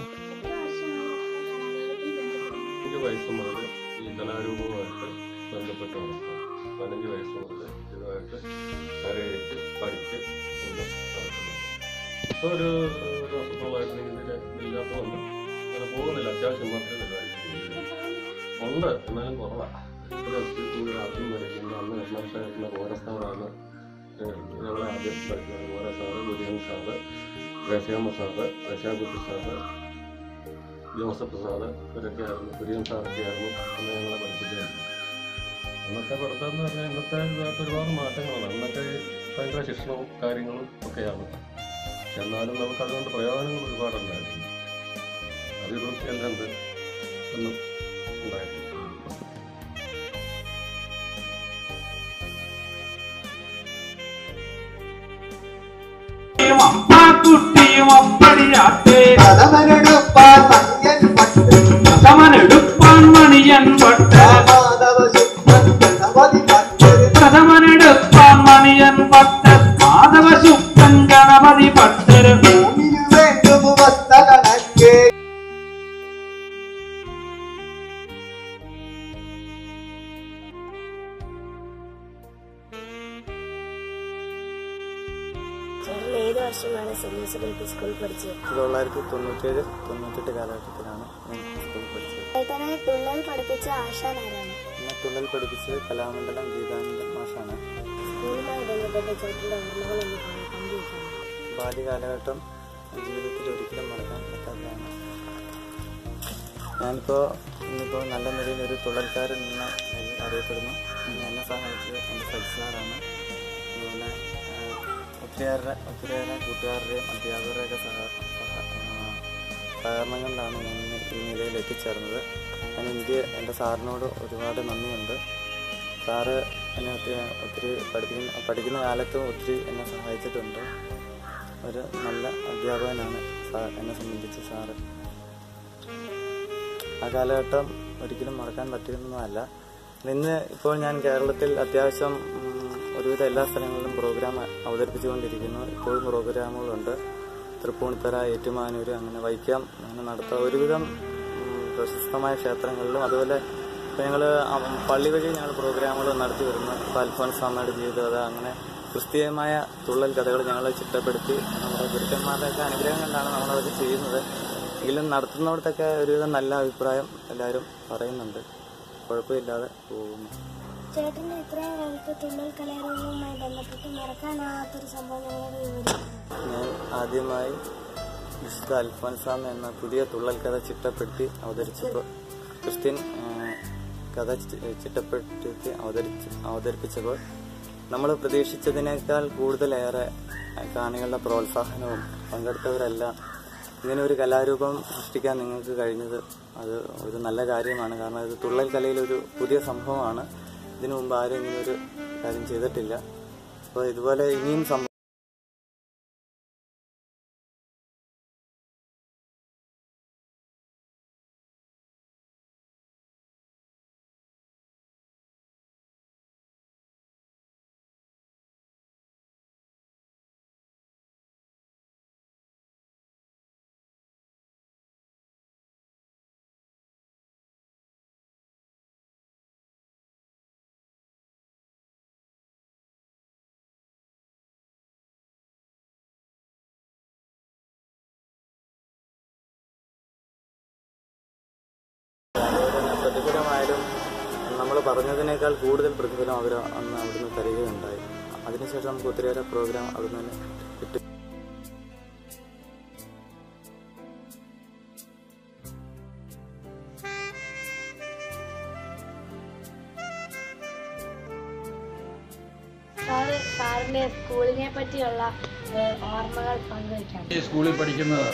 അഞ്ച് വയസ്സ് മുതൽ ഈ കലാരൂപവുമായിട്ട് ബന്ധപ്പെട്ട അവസ്ഥ പതിനഞ്ച് വയസ്സ് മുതൽ ഇതുമായിട്ട് സഹകരിച്ച് പഠിച്ച് കൊണ്ട് നടക്കുന്നുണ്ട് ഇപ്പോൾ ഒരു ഒരു വർഷത്തോളമായിട്ട് ഇതിൽ ഇല്ലാത്തതുകൊണ്ട് അങ്ങനെ പോകുന്നില്ല അത്യാവശ്യം മാത്രമേ പരിപാടി ഉണ്ട് എന്നാലും കുറവാണ് ഇവിടെ സ്കൂളിൽ ആദ്യം വരയ്ക്കുന്ന അന്ന് ഹെഡ്മാസ്റ്ററായിട്ടുള്ള ഓരോ സാറാണ് ഞങ്ങളെ ആദ്യം പഠിക്കുന്നത് ഓരോ sir Guruvan sir Gracyamma sir Gracykutty sir Joseph sir ഇവരൊക്കെ ആയിരുന്നു കുര്യൻ സാറൊക്കെ ആയിരുന്നു അന്ന് ഞങ്ങളെ പഠിപ്പിച്ചിരുന്നത് അന്നത്തെ പഠിത്തം എന്ന് പറഞ്ഞാൽ ഇന്നത്തെ ഇതിനകത്ത് ഒരുപാട് മാറ്റങ്ങളാണ് അന്നൊക്കെ ഭയങ്കര ശിക്ഷണവും കാര്യങ്ങളും ഒക്കെയാണ് പക്ഷെ എന്നാലും നമുക്ക് അതുകൊണ്ട് പ്രയോജനങ്ങൾ ഒരുപാടുണ്ടായിരുന്നു അഭിവൃദ്ധി എല്ലാം ഉണ്ട് ഒന്നും ഉണ്ടായിട്ടില്ല അപ്പാക്കുട്ടിയും അപ്പടിയാട്ടെ പ്രഥമനെടുപ്പാൻ മണിയൻ പട്ട് പ്രഥമനെടുപ്പാൻ മണിയൻ പട്ട് മാധവ ശുക്രൻ ഗണപതി പട്ടര് ചേട്ടൻ ഏത് വർഷമാണ് സെന്റ് ജോസഫ് എൽ പി സ്കൂളിൽ പഠിച്ചത് ആയിരത്തി തൊള്ളായിരത്തി തൊണ്ണൂറ്റേഴ് തൊണ്ണൂറ്റെട്ട് കാലഘട്ടത്തിലാണ് ഞാൻ സ്കൂളിൽ പഠിച്ചത് ചേട്ടനെ തുള്ളൽ പഠിപ്പിച്ച ആശാനാരാണ് എന്നെ തുള്ളൽ പഠിപ്പിച്ചത് കലാമണ്ഡലം ഗീതാനന്ദ മാഷാണ് സ്കൂളുമായി ബന്ധപ്പെട്ട ചേട്ടന്റെ ഓർമ്മകളൊന്ന് പങ്കുവയ്ക്കണം ബാല്യകാലഘട്ടം ജീവിതത്തിൽ ഒരിക്കലും മറക്കാൻ പറ്റാത്തതാണ് ഞാനിപ്പോൾ ഇന്നിപ്പോൾ നല്ല നിലയിൽ ഒരു തുള്ളൽക്കാരൻ എന്ന നിലയിൽ അറിയപ്പെടുന്നു എന്നെ സഹായിച്ചത് എൻ്റെ സൽസാറാണ് അതുപോലെ ആ, ഒത്തിരിയേറെ ഒത്തിരിയേറെ കൂട്ടുകാരുടെയും അധ്യാപകരുടെയൊക്കെ സഹ സഹ ആ, സഹകരണം കൊണ്ടാണ് ഞാൻ ഇന്ന് ഈ നിലയിൽ എത്തിച്ചേർന്നത് ഞാൻ എനിക്ക് എൻ്റെ സാറിനോട് ഒരുപാട് നന്ദിയുണ്ട് സാറ് എന്നെ ഒത്തിരി ഒത്തിരി പഠിപ്പിക്കുന്ന പഠിക്കുന്ന കാലത്തും ഒത്തിരി എന്നെ സഹായിച്ചിട്ടുണ്ട് ഒരു നല്ല അധ്യാപകനാണ് സാർ എന്നെ സംബന്ധിച്ച് സാറ് ആ കാലഘട്ടം ഒരിക്കലും മറക്കാൻ പറ്റുന്നതല്ല ഇന്ന് ഇപ്പോൾ ഞാൻ കേരളത്തിൽ അത്യാവശ്യം ഉം, ഒരുവിധ എല്ലാ സ്ഥലങ്ങളിലും പ്രോഗ്രാം അവതരിപ്പിച്ചുകൊണ്ടിരിക്കുന്നു ഇപ്പോഴും പ്രോഗ്രാമുകളുണ്ട് തൃപ്പൂണിത്തറ ഏറ്റുമാനൂർ അങ്ങനെ വൈക്കം അങ്ങനെ നടത്തുക ഒരുവിധം ഉം, പ്രശസ്തമായ ക്ഷേത്രങ്ങളിലും അതുപോലെ ഇപ്പോൾ ഞങ്ങൾ പള്ളി വഴി ഞങ്ങൾ പ്രോഗ്രാമുകൾ നടത്തി വരുന്നു ഇപ്പോൾ അൽഫോൻസാമ്മയുടെ ജീവിതകഥ അങ്ങനെ ക്രിസ്തീയമായ തുള്ളൽ കഥകൾ ഞങ്ങൾ ചിട്ടപ്പെടുത്തി നമ്മുടെ ഗുരുക്കന്മാരുടെയൊക്കെ അനുഗ്രഹം കൊണ്ടാണ് നമ്മളതൊക്കെ ചെയ്യുന്നത് എങ്കിലും നടത്തുന്നിടത്തൊക്കെ ഒരുവിധം നല്ല അഭിപ്രായം എല്ലാവരും പറയുന്നുണ്ട് കുഴപ്പമില്ലാതെ പോകുന്നു ചേട്ടൻ്റെ ഇത്രയും കാലത്ത് തുള്ളൽ കലാരൂപവുമായി ബന്ധപ്പെട്ട് മറക്കാനാവാത്തൊരു സംഭവം ഞങ്ങളോട് വിവരിക്കും ഞാൻ ആദ്യമായി വിശുദ്ധ അൽഫോൻസാമ എന്ന പുതിയ തുള്ളൽ കഥ ചിട്ടപ്പെടുത്തി അവതരിച്ചപ്പോൾ ക്രിസ്ത്യൻ ആ, കഥ ചി- ചിട്ടപ്പെടുത്തി അവതരിച്ച് അവതരിപ്പിച്ചപ്പോൾ നമ്മൾ പ്രതീക്ഷിച്ചതിനേക്കാൾ കൂടുതലേറെ കാണികളുടെ പ്രോത്സാഹനവും പങ്കെടുത്തവരെല്ലാം ഇങ്ങനെ ഒരു കലാരൂപം സൃഷ്ടിക്കാൻ നിങ്ങൾക്ക് കഴിഞ്ഞത് അത് ഒരു നല്ല കാര്യമാണ് കാരണം ഇത് തുള്ളൽ കലയിലൊരു പുതിയ സംഭവമാണ് ഇതിനു മുമ്പ് ആരും ഇങ്ങനെ ഒരു കാര്യം ചെയ്തിട്ടില്ല അപ്പോൾ ഇതുപോലെ ഇനിയും സംഭവം അതുപോലെ പ്രതിഫലമായാലും നമ്മൾ പറഞ്ഞതിനേക്കാൾ കൂടുതൽ പ്രതിഫലം അവർ അന്ന് അവിടുന്ന് തരികയുണ്ടായി അതിനുശേഷം നമുക്ക് ഒത്തിരിയേറെ പ്രോഗ്രാം അവിടുന്ന് തന്നെ കിട്ടി സാറ് സാറിന്റെ സ്കൂളിനെ പറ്റിയുള്ള ഏഹ്, ഓർമ്മകൾ പങ്കുവയ്ക്കാം ഈ സ്കൂളിൽ പഠിക്കുന്നത്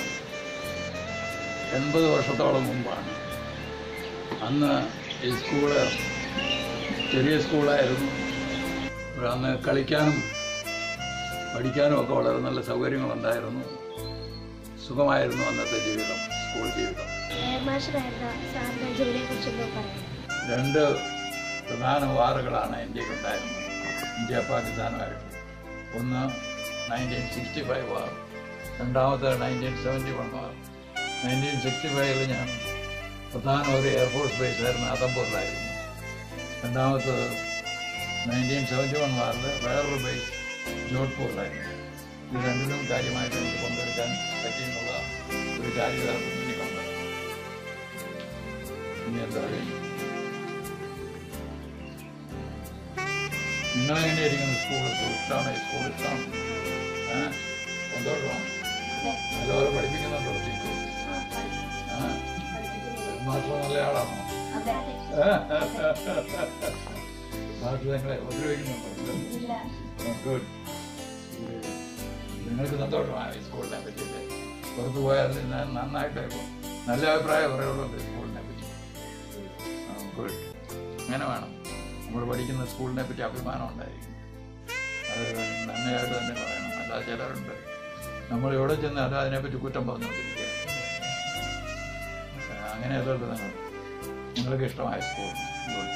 എൺപത് വർഷത്തോളം മുമ്പാണ് അന്ന് ഈ സ്കൂള് ചെറിയ സ്കൂളായിരുന്നു അപ്പോൾ അന്ന് കളിക്കാനും പഠിക്കാനും ഒക്കെ വളരെ നല്ല സൗകര്യങ്ങളുണ്ടായിരുന്നു സുഖമായിരുന്നു അന്നത്തെ ജീവിതം സ്കൂൾ ജീവിതം മാഷറായിരുന്ന സാറിന്റെ ജോലിയെ കുറിച്ചൊന്നും പറയാം രണ്ട് പ്രധാന വാറുകളാണ് ഇന്ത്യക്കുണ്ടായിരുന്നത് ഇന്ത്യ പാകിസ്ഥാനുമായിട്ട് ഒന്ന് നയൻറ്റീൻ സിക്സ്റ്റി ഫൈവ് വാർ രണ്ടാമത്തെ nineteen seventy one war nineteen sixty ഫൈവിൽ ഞാൻ പ്രധാന ഒരു എയർഫോഴ്സ് ബേസ് ആയിരുന്നു ആദംപൂരിലായിരുന്നു രണ്ടാമത്തത് നയൻറ്റീൻ സെവൻറ്റി വൺ വാറിൽ വേറൊരു ബേസ് ജോധ്പൂരിലായിരുന്നു ഇത് രണ്ടിലും കാര്യമായിട്ട് എനിക്ക് പങ്കെടുക്കാൻ പറ്റിയെന്നുള്ള ഒരു ചാരിതാർത്ഥം എനിക്കുണ്ട് ഇനി എന്താ പറയുക നിങ്ങളെങ്ങനെയായിരിക്കും സ്കൂൾ ഇഷ്ടമാണ് ഈ സ്കൂൾ ഇഷ്ടമാണ് ഏഹ് സന്തോഷമാണ് നല്ലപോലെ പഠിപ്പിക്കുന്നുണ്ടോ ടീച്ചർ ഏഹ് മാസ്റ്റർ നല്ല ആളാണോ മാസ്റ്റർ നിങ്ങളെ ഉപദ്രവിക്കുന്നുണ്ടോ ഗുഡ് നിങ്ങൾക്ക് സന്തോഷമാണ് ഈ സ്കൂളിനെ പറ്റിയിട്ട് പുറത്ത് പോയാൽ ഞാൻ നന്നായിട്ട് നല്ല അഭിപ്രായം പറയുള്ളൂ ഈ സ്കൂളിനെ പറ്റി ഗുഡ് അങ്ങനെ വേണം നമ്മൾ പഠിക്കുന്ന സ്കൂളിനെ പറ്റി അഭിമാനം ഉണ്ടായിരിക്കും അത് നന്മയായിട്ട് തന്നെ പറയണം അല്ലാതെ ചിലരുണ്ട് നമ്മൾ എവിടെ ചെന്നാലും അതിനെപ്പറ്റി കുറ്റം പറഞ്ഞുകൊണ്ടിരിക്കുക ആ, അങ്ങനെയല്ലല്ലോ നിങ്ങൾ നിങ്ങൾക്ക് ഇഷ്ടമായ സ്കൂൾ ഗുഡ്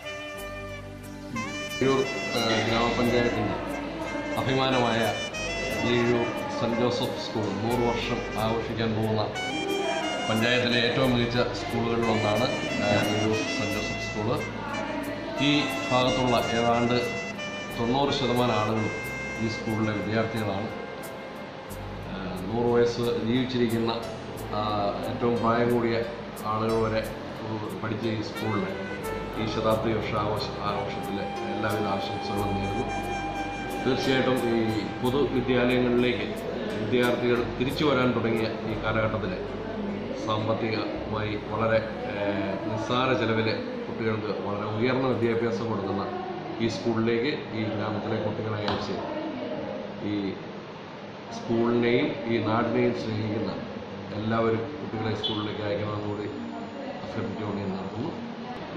തിരൂർ ഗ്രാമപഞ്ചായത്തിൻ്റെ അഭിമാനമായ ഏഴൂർ സെൻറ് ജോസഫ് സ്കൂൾ നൂറ് വർഷം ആഘോഷിക്കാൻ പോകുന്ന പഞ്ചായത്തിലെ ഏറ്റവും മികച്ച സ്കൂളുകളിലൊന്നാണ് ഏഴൂർ സെൻറ് ജോസഫ് സ്കൂള് ഈ ഭാഗത്തുള്ള ഏതാണ്ട് തൊണ്ണൂറ് ശതമാനം ആളുകളും ഈ സ്കൂളിലെ വിദ്യാർത്ഥികളാണ് ആ, നൂറ് വയസ്സ് ജീവിച്ചിരിക്കുന്ന ആ, ഏറ്റവും പ്രായം കൂടിയ ആളുകൾ വരെ ഉം, പഠിച്ച ഈ സ്കൂളിൽ ഈ ശതാബ്ദി വർഷ ആഘോഷ ആഘോഷത്തിൽ എല്ലാവിധ ആശംസകളും നേരുന്നു തീർച്ചയായിട്ടും ഈ പൊതുവിദ്യാലയങ്ങളിലേക്ക് വിദ്യാർത്ഥികൾ തിരിച്ചു വരാൻ തുടങ്ങിയ ഈ കാലഘട്ടത്തിൽ സാമ്പത്തികമായി വളരെ ഏഹ്, നിസ്സാര ചെലവിൽ കുട്ടികൾക്ക് വളരെ ഉയർന്ന വിദ്യാഭ്യാസം കൊടുക്കുന്ന ഈ സ്കൂളിലേക്ക് ഈ ഗ്രാമത്തിലെ കുട്ടികളെ അയച്ച് ഈ സ്കൂളിനെയും ഈ നാടിനെയും സ്നേഹിക്കുന്ന എല്ലാവരും കുട്ടികളെ സ്കൂളിലേക്ക് അയക്കണമെന്നുകൂടി അഭ്യർത്ഥിച്ചുകൊണ്ട് ഞാൻ നടത്തുന്നു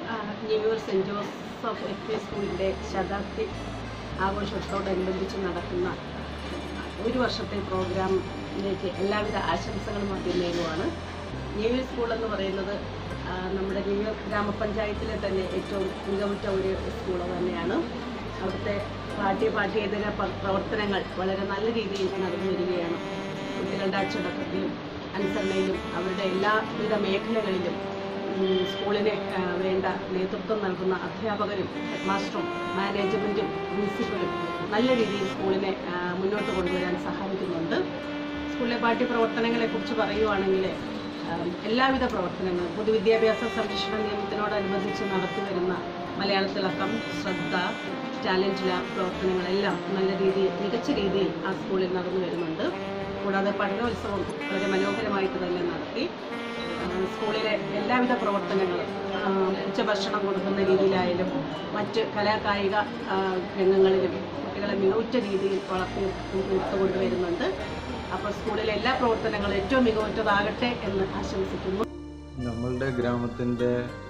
Neeyoor saint Joseph L P സ്കൂളിൻ്റെ ശതാബ്ദി ആഘോഷത്തോടനുബന്ധിച്ച് നടക്കുന്ന ഒരു വർഷത്തെ പ്രോഗ്രാമിലേക്ക് എല്ലാവിധ ആശംസകളും ആദ്യം നേരുവാണ് ന്യൂയൂർ സ്കൂൾ എന്ന് പറയുന്നത് ആ, നമ്മുടെ ന്യൂയൂർ ഗ്രാമപഞ്ചായത്തിലെ തന്നെ ഏറ്റവും മികവുറ്റ ഒരു സ്കൂൾ തന്നെയാണ് അവിടുത്തെ പാഠ്യ പാഠ്യേതര പ- പ്രവർത്തനങ്ങൾ വളരെ നല്ല രീതിയിൽ നടന്നു വരികയാണ് കുട്ടികളുടെ അച്ചടക്കത്തിലും അനുസരണയിലും അവരുടെ എല്ലാവിധ മേഖലകളിലും ഉം, സ്കൂളിന് ആ, വേണ്ട നേതൃത്വം നൽകുന്ന അധ്യാപകരും ഹെഡ് മാസ്റ്ററും മാനേജ്മെൻറ്റും പ്രിൻസിപ്പലും നല്ല രീതിയിൽ സ്കൂളിനെ ആ, മുന്നോട്ട് കൊണ്ടുവരാൻ സഹായിക്കുന്നുണ്ട് സ്കൂളിലെ പാഠ്യപ്രവർത്തനങ്ങളെക്കുറിച്ച് പറയുവാണെങ്കിൽ ആ, എല്ലാവിധ പ്രവർത്തനങ്ങളും പൊതുവിദ്യാഭ്യാസ സംരക്ഷണ നിയമത്തിനോടനുബന്ധിച്ച് നടത്തി വരുന്ന മലയാളത്തിലക്കം ശ്രദ്ധ ടാലൻറ്റ് ലാബ് പ്രവർത്തനങ്ങളെല്ലാം നല്ല രീതിയിൽ മികച്ച രീതിയിൽ ആ സ്കൂളിൽ നടന്നു വരുന്നുണ്ട് കൂടാതെ പഠനോത്സവം വളരെ മനോഹരമായിട്ട് തന്നെ നടത്തി ആ, സ്കൂളിലെ എല്ലാവിധ പ്രവർത്തനങ്ങളും ആ, ഉച്ചഭക്ഷണം കൊടുക്കുന്ന രീതിയിലായാലും മറ്റ് കലാകായിക ആ, രംഗങ്ങളിലും കുട്ടികളെ മികവുറ്റ രീതിയിൽ വളർത്തി എടുത്തുകൊണ്ടുവരുന്നുണ്ട് അപ്പോൾ സ്കൂളിലെ എല്ലാ പ്രവർത്തനങ്ങളും ഏറ്റവും മികവുറ്റതാകട്ടെ എന്ന് ആശംസിക്കുന്നു നമ്മളുടെ ഗ്രാമത്തിൻ്റെ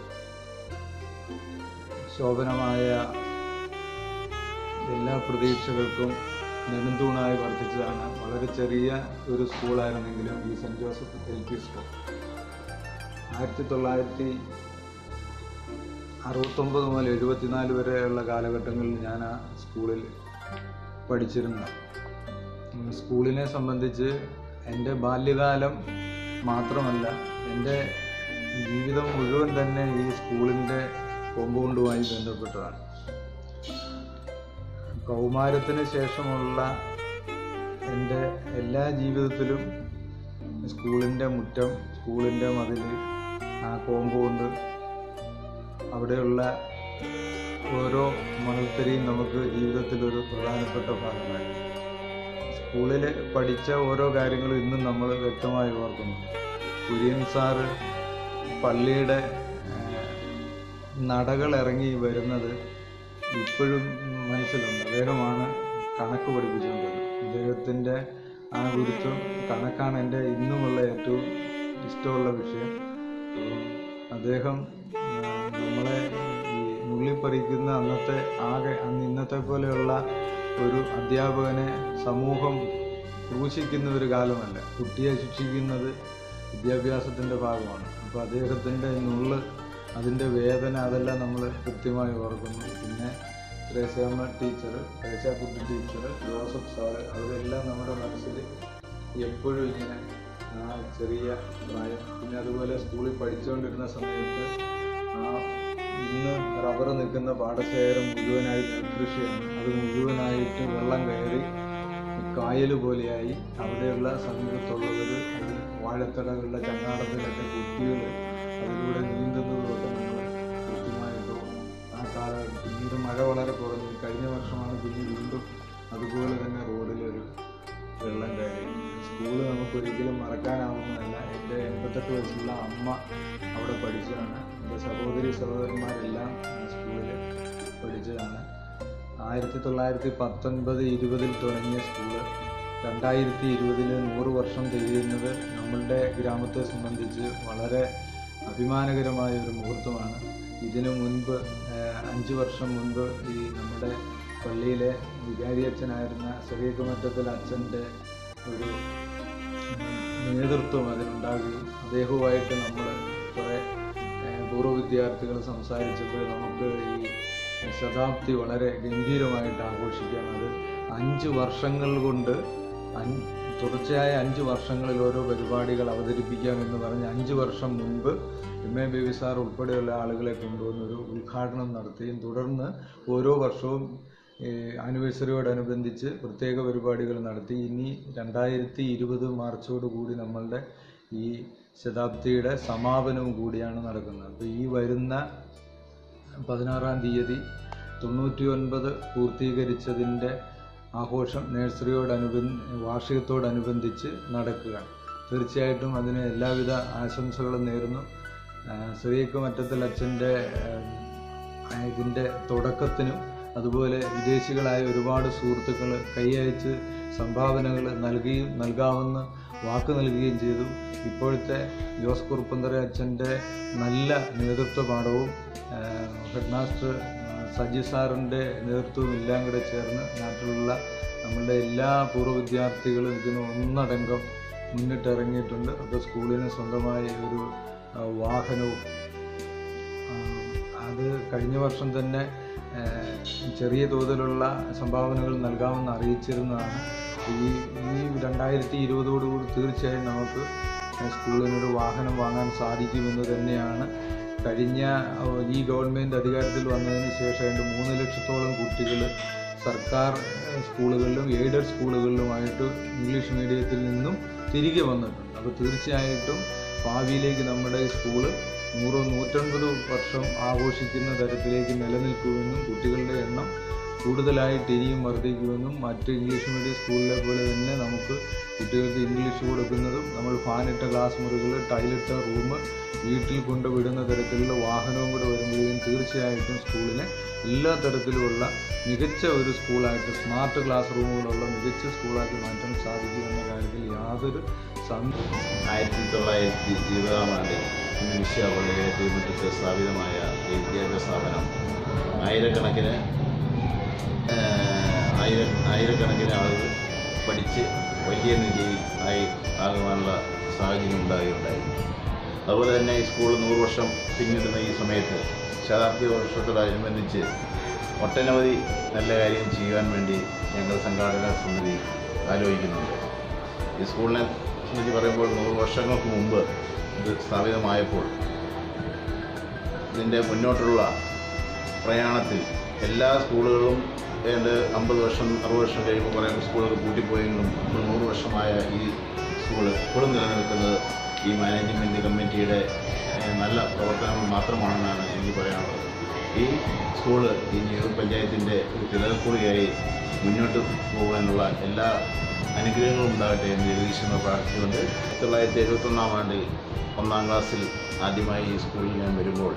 ശോഭനമായ എല്ലാ പ്രതീക്ഷകൾക്കും നെടുന്തൂണായി വർദ്ധിച്ചതാണ് വളരെ ചെറിയ ഒരു സ്കൂളായിരുന്നെങ്കിലും ഈ saint Joseph L P school ആയിരത്തി തൊള്ളായിരത്തി അറുപത്തൊമ്പത് മുതൽ എഴുപത്തിനാല് വരെയുള്ള കാലഘട്ടങ്ങളിൽ ഞാൻ ആ സ്കൂളിൽ പഠിച്ചിരുന്നു ഉം, സ്കൂളിനെ സംബന്ധിച്ച് എൻ്റെ ബാല്യകാലം മാത്രമല്ല എൻ്റെ ജീവിതം മുഴുവൻ തന്നെ ഈ സ്കൂളിൻ്റെ കോമ്പൗണ്ടുമായി ബന്ധപ്പെട്ടതാണ് കൗമാരത്തിന് ശേഷമുള്ള എൻ്റെ എല്ലാ ജീവിതത്തിലും സ്കൂളിൻ്റെ മുറ്റം സ്കൂളിൻ്റെ മതിൽ ആ കോമ്പൗണ്ട് അവിടെയുള്ള ഓരോ മണൽത്തരിയും നമുക്ക് ജീവിതത്തിലൊരു പ്രധാനപ്പെട്ട ഭാഗമായി സ്കൂളിൽ പഠിച്ച ഓരോ കാര്യങ്ങളും ഇന്നും നമ്മൾ വ്യക്തമായി ഓർക്കുന്നു കുര്യൻ സാറ് പള്ളിയുടെ ഏഹ്, നടകൾ ഇറങ്ങി വരുന്നത് ഇപ്പോഴും മനസ്സിലുണ്ട് അദ്ദേഹമാണ് കണക്ക് പഠിപ്പിച്ചുകൊണ്ടിരുന്നത് അദ്ദേഹത്തിൻ്റെ ആ ഗുരുത്വം കണക്കാണ് എൻ്റെ ഇന്നുമുള്ള ഏറ്റവും ഇഷ്ടമുള്ള വിഷയം അപ്പം അദ്ദേഹം ആ, നമ്മളെ ഈ നുള്ളിപ്പറിക്കുന്ന അന്നത്തെ ആകെ അന്ന് ഇന്നത്തെ പോലെയുള്ള ഒരു അധ്യാപകനെ സമൂഹം ക്രൂശിക്കുന്ന ഒരു കാലമല്ല കുട്ടിയെ ശിക്ഷിക്കുന്നത് വിദ്യാഭ്യാസത്തിൻ്റെ ഭാഗമാണ് അപ്പോൾ അദ്ദേഹത്തിൻ്റെ നുള്ള് അതിൻ്റെ വേദന അതെല്ലാം നമ്മൾ കൃത്യമായി ഓർക്കുന്നു പിന്നെ Threasiamma teacher Threasiakutty teacher Joseph sir അവരെല്ലാം നമ്മുടെ മനസ്സിൽ എപ്പോഴും ഇങ്ങനെ ആ ചെറിയ പ്രായം പിന്നെ അതുപോലെ സ്കൂളിൽ പഠിച്ചുകൊണ്ടിരുന്ന സമയത്ത് ആ ഇന്ന് റബ്ബർ നിൽക്കുന്ന പാടശേഖരം മുഴുവനായി നെൽകൃഷിയാണ് അത് മുഴുവനായിട്ട് വെള്ളം കയറി കായൽ പോലെയായി അവിടെയുള്ള സമീപത്തുള്ളവർ അത് വാഴത്തടകളുടെ ചങ്ങാടത്തിലൊക്കെ കുട്ടികൾ അതിലൂടെ നീന്തുന്നതൊക്കെ നമ്മൾ കൃത്യമായിട്ട് ആ കാലഘട്ടം പിന്നീട് മഴ വളരെ കുറഞ്ഞു കഴിഞ്ഞ വർഷമാണ് പിന്നെ വീണ്ടും അതുപോലെ തന്നെ റോഡിലൊരു വെള്ളം കയറി സ്കൂള് നമുക്ക് ഒരിക്കലും മറക്കാനാവുന്നതല്ല എൻ്റെ എൺപത്തെട്ട് വയസ്സുള്ള അമ്മ അവിടെ പഠിച്ചതാണ് എൻ്റെ സഹോദരി സഹോദരന്മാരെല്ലാം ആ സ്കൂളിൽ പഠിച്ചതാണ് ആയിരത്തി തൊള്ളായിരത്തി പത്തൊൻപത് ഇരുപതിൽ തുടങ്ങിയ സ്കൂള് രണ്ടായിരത്തി ഇരുപതിൽ നൂറ് വർഷം തികയുന്നത് നമ്മളുടെ ഗ്രാമത്തെ സംബന്ധിച്ച് വളരെ അഭിമാനകരമായ ഒരു മുഹൂർത്തമാണ് ഇതിനു മുൻപ് ഏഹ്, അഞ്ച് വർഷം മുൻപ് ഈ നമ്മുടെ പള്ളിയിലെ വികാരിയച്ഛനായിരുന്ന ചെറിയക്കുമറ്റത്തിൽ അച്ഛൻ്റെ ഒരു ഉം, നേതൃത്വം അതിനുണ്ടാകുകയും അദ്ദേഹവുമായിട്ട് നമ്മൾ കുറേ ഏഹ്, പൂർവ്വ വിദ്യാർത്ഥികൾ സംസാരിച്ചപ്പോൾ നമുക്ക് ഈ ശതാബ്ദി വളരെ ഗംഭീരമായിട്ട് ആഘോഷിക്കാം അത് അഞ്ച് വർഷങ്ങൾ കൊണ്ട് അഞ്ച് തുടർച്ചയായ അഞ്ച് വർഷങ്ങളിൽ ഓരോ പരിപാടികൾ അവതരിപ്പിക്കാം എന്ന് പറഞ്ഞ് അഞ്ച് വർഷം മുൻപ് എം എ ബേബി സാർ ഉൾപ്പെടെയുള്ള ആളുകളെ കൊണ്ടുവന്ന് ഒരു ഉദ്ഘാടനം നടത്തുകയും തുടർന്ന് ഓരോ വർഷവും ആനിവേഴ്സറിയോടനുബന്ധിച്ച് പ്രത്യേക പരിപാടികൾ നടത്തി ഇനി രണ്ടായിരത്തി ഇരുപത് മാർച്ചോടുകൂടി നമ്മളുടെ ഈ ശതാബ്ദിയുടെ സമാപനവും കൂടിയാണ് നടക്കുന്നത് അപ്പോൾ ഈ വരുന്ന പതിനാറാം തീയതി തൊണ്ണൂറ്റി ഒൻപത് പൂർത്തീകരിച്ചതിൻ്റെ ആഘോഷം നഴ്സറിയോടനുബന്ധി വാർഷികത്തോടനുബന്ധിച്ച് നടക്കുകയാണ് തീർച്ചയായിട്ടും അതിന് എല്ലാവിധ ആശംസകളും നേരുന്നു ശ്രീക്ക് മറ്റത്തിൽ അച്ഛൻ്റെ ഇതിൻ്റെ തുടക്കത്തിനും അതുപോലെ വിദേശികളായ ഒരുപാട് സുഹൃത്തുക്കൾ കൈയയച്ച് സംഭാവനകൾ നൽകിയും നൽകാമെന്ന് വാക്ക് നൽകുകയും ചെയ്തു ഇപ്പോഴത്തെ ജോസ് കുറുപ്പന്തറ അച്ഛൻ്റെ നല്ല നേതൃത്വ പാഠവും ഹെഡ് മാസ്റ്റർ സജി സാറിൻ്റെ നേതൃത്വവും എല്ലാം കൂടെ ചേർന്ന് നാട്ടിലുള്ള നമ്മളുടെ എല്ലാ പൂർവ്വ വിദ്യാർത്ഥികളും ഇതിന് ഒന്നടങ്കം മുന്നിട്ടിറങ്ങിയിട്ടുണ്ട് അപ്പോൾ സ്കൂളിന് സ്വന്തമായ ഒരു ആ, വാഹനവും ആ, അത് കഴിഞ്ഞ വർഷം തന്നെ ആ, ചെറിയ തോതിലുള്ള സംഭാവനകൾ നൽകാമെന്ന് അറിയിച്ചിരുന്നതാണ് ഈ ഈ രണ്ടായിരത്തി ഇരുപതോടുകൂടി തീർച്ചയായും നമുക്ക് സ്കൂളിനൊരു വാഹനം വാങ്ങാൻ സാധിക്കുമെന്ന് തന്നെയാണ് കഴിഞ്ഞ ആ, ഈ ഗവൺമെൻറ് അധികാരത്തിൽ വന്നതിന് ശേഷം ഏതാണ്ട് മൂന്ന് ലക്ഷത്തോളം കുട്ടികൾ സർക്കാർ ഏഹ്, സ്കൂളുകളിലും എയ്ഡഡ് സ്കൂളുകളിലുമായിട്ട് ഇംഗ്ലീഷ് മീഡിയത്തിൽ നിന്നും തിരികെ വന്നിട്ടുണ്ട് അപ്പോൾ തീർച്ചയായിട്ടും ഭാവിയിലേക്ക് നമ്മുടെ ഈ സ്കൂള് നൂറോ നൂറ്റൻപത് വർഷം ആഘോഷിക്കുന്ന തരത്തിലേക്ക് നിലനിൽക്കുമെന്നും കുട്ടികളുടെ എണ്ണം കൂടുതലായിട്ട് ഇനിയും വർദ്ധിക്കുമെന്നും മറ്റ് ഇംഗ്ലീഷ് മീഡിയം സ്കൂളിലെ പോലെ തന്നെ നമുക്ക് കുട്ടികൾക്ക് ഇംഗ്ലീഷ് കൊടുക്കുന്നതും നമ്മൾ ഫാനിട്ട ക്ലാസ് മുറികൾ ടൈലിട്ട റൂം വീട്ടിൽ കൊണ്ടുവിടുന്ന തരത്തിലുള്ള വാഹനവും കൂടെ വരുമ്പോഴേക്കും തീർച്ചയായിട്ടും സ്കൂളിനെ എല്ലാ തരത്തിലുമുള്ള മികച്ച ഒരു സ്കൂളായിട്ട് സ്മാർട്ട് ക്ലാസ് റൂമുകളുള്ള മികച്ച സ്കൂളാക്കി മാറ്റാൻ സാധിക്കുമെന്ന കാര്യത്തിൽ യാതൊരു സംശയം ആയിരത്തി തൊള്ളായിരത്തി ഇരുപതാം ആണ്ടിൽ നിമിഷ പള്ളിയിലെ തീർന്നിട്ട് സ്ഥാപിതമായ ഈ വിദ്യാഭ്യാസ സ്ഥാപനം ആയിരക്കണക്കിന് ആഹ്, ആയിര ആയിരക്കണക്കിന് ആളുകൾ പഠിച്ച് വലിയ നിലയിൽ ആയി ആകുവാനുള്ള സാഹചര്യം ഉണ്ടാകുകയുണ്ടായി അതുപോലെ തന്നെ ഈ സ്കൂൾ നൂറ് വർഷം പിന്നിടുന്ന ഈ സമയത്ത് ശതാബ്ദി വർഷത്തോടനുബന്ധിച്ച് ഒട്ടനവധി നല്ല കാര്യം ചെയ്യുവാൻ വേണ്ടി ഞങ്ങൾ സംഘാടക സമിതി ആലോചിക്കുന്നുണ്ട് ഈ സ്കൂളിനെ സംബന്ധിച്ച് പറയുമ്പോൾ നൂറ് വർഷങ്ങൾക്ക് മുമ്പ് ഇത് സ്ഥാപിതമായപ്പോൾ ഇതിൻ്റെ മുന്നോട്ടുള്ള പ്രയാണത്തിൽ എല്ലാ സ്കൂളുകളും ഏതാണ്ട് അമ്പത് വർഷം അറുപത് വർഷം കഴിയുമ്പോൾ കുറേ സ്കൂളുകൾ കൂട്ടിപ്പോയെങ്കിലും ഇപ്പോൾ നൂറ് വർഷമായ ഈ സ്കൂൾ ഇപ്പോഴും നിലനിൽക്കുന്നത് ഈ മാനേജ്മെൻറ്റ് കമ്മിറ്റിയുടെ ഏഹ്, നല്ല പ്രവർത്തനങ്ങൾ മാത്രമാണെന്നാണ് എനിക്ക് പറയാനുള്ളത് ഈ സ്കൂള് ഈ ന്യൂ പഞ്ചായത്തിൻ്റെ ഒരു തിരക്കുറിയായി മുന്നോട്ട് പോകാനുള്ള എല്ലാ അനുഗ്രഹങ്ങളും ഉണ്ടാകട്ടെ എന്ന് ജഗദീശ്വരനെ പ്രാർത്ഥിച്ചുകൊണ്ട് ആയിരത്തി തൊള്ളായിരത്തി എഴുപത്തൊന്നാം ആണ്ടിൽ ഒന്നാം ക്ലാസ്സിൽ ആദ്യമായി ഈ സ്കൂളിൽ ഞാൻ വരുമ്പോൾ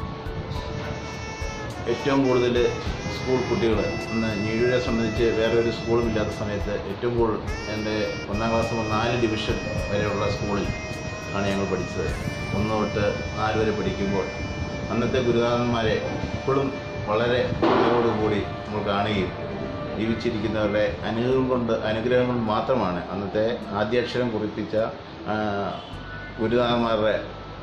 ഏറ്റവും കൂടുതൽ സ്കൂൾ കുട്ടികൾ അന്ന് ഞീഴെ സംബന്ധിച്ച് വേറെ ഒരു സ്കൂളും ഇല്ലാത്ത സമയത്ത് ഏറ്റവും കൂടുതൽ എൻ്റെ ഒന്നാം ക്ലാസ് മുതൽ നാല് ഡിവിഷൻ വരെയുള്ള സ്കൂളിൽ ആണ് ഞങ്ങൾ പഠിച്ചത് ഒന്ന് തൊട്ട് നാല് വരെ പഠിക്കുമ്പോൾ അന്നത്തെ ഗുരുനാഥന്മാരെ ഇപ്പോഴും വളരെ കൂടി നമ്മൾ കാണുകയും ജീവിച്ചിരിക്കുന്നവരുടെ അനുഗ്രഹം കൊണ്ട് അനുഗ്രഹം കൊണ്ട് മാത്രമാണ് അന്നത്തെ ആദ്യാക്ഷരം കുറിപ്പിച്ച ആ, ഗുരുനാഥന്മാരുടെ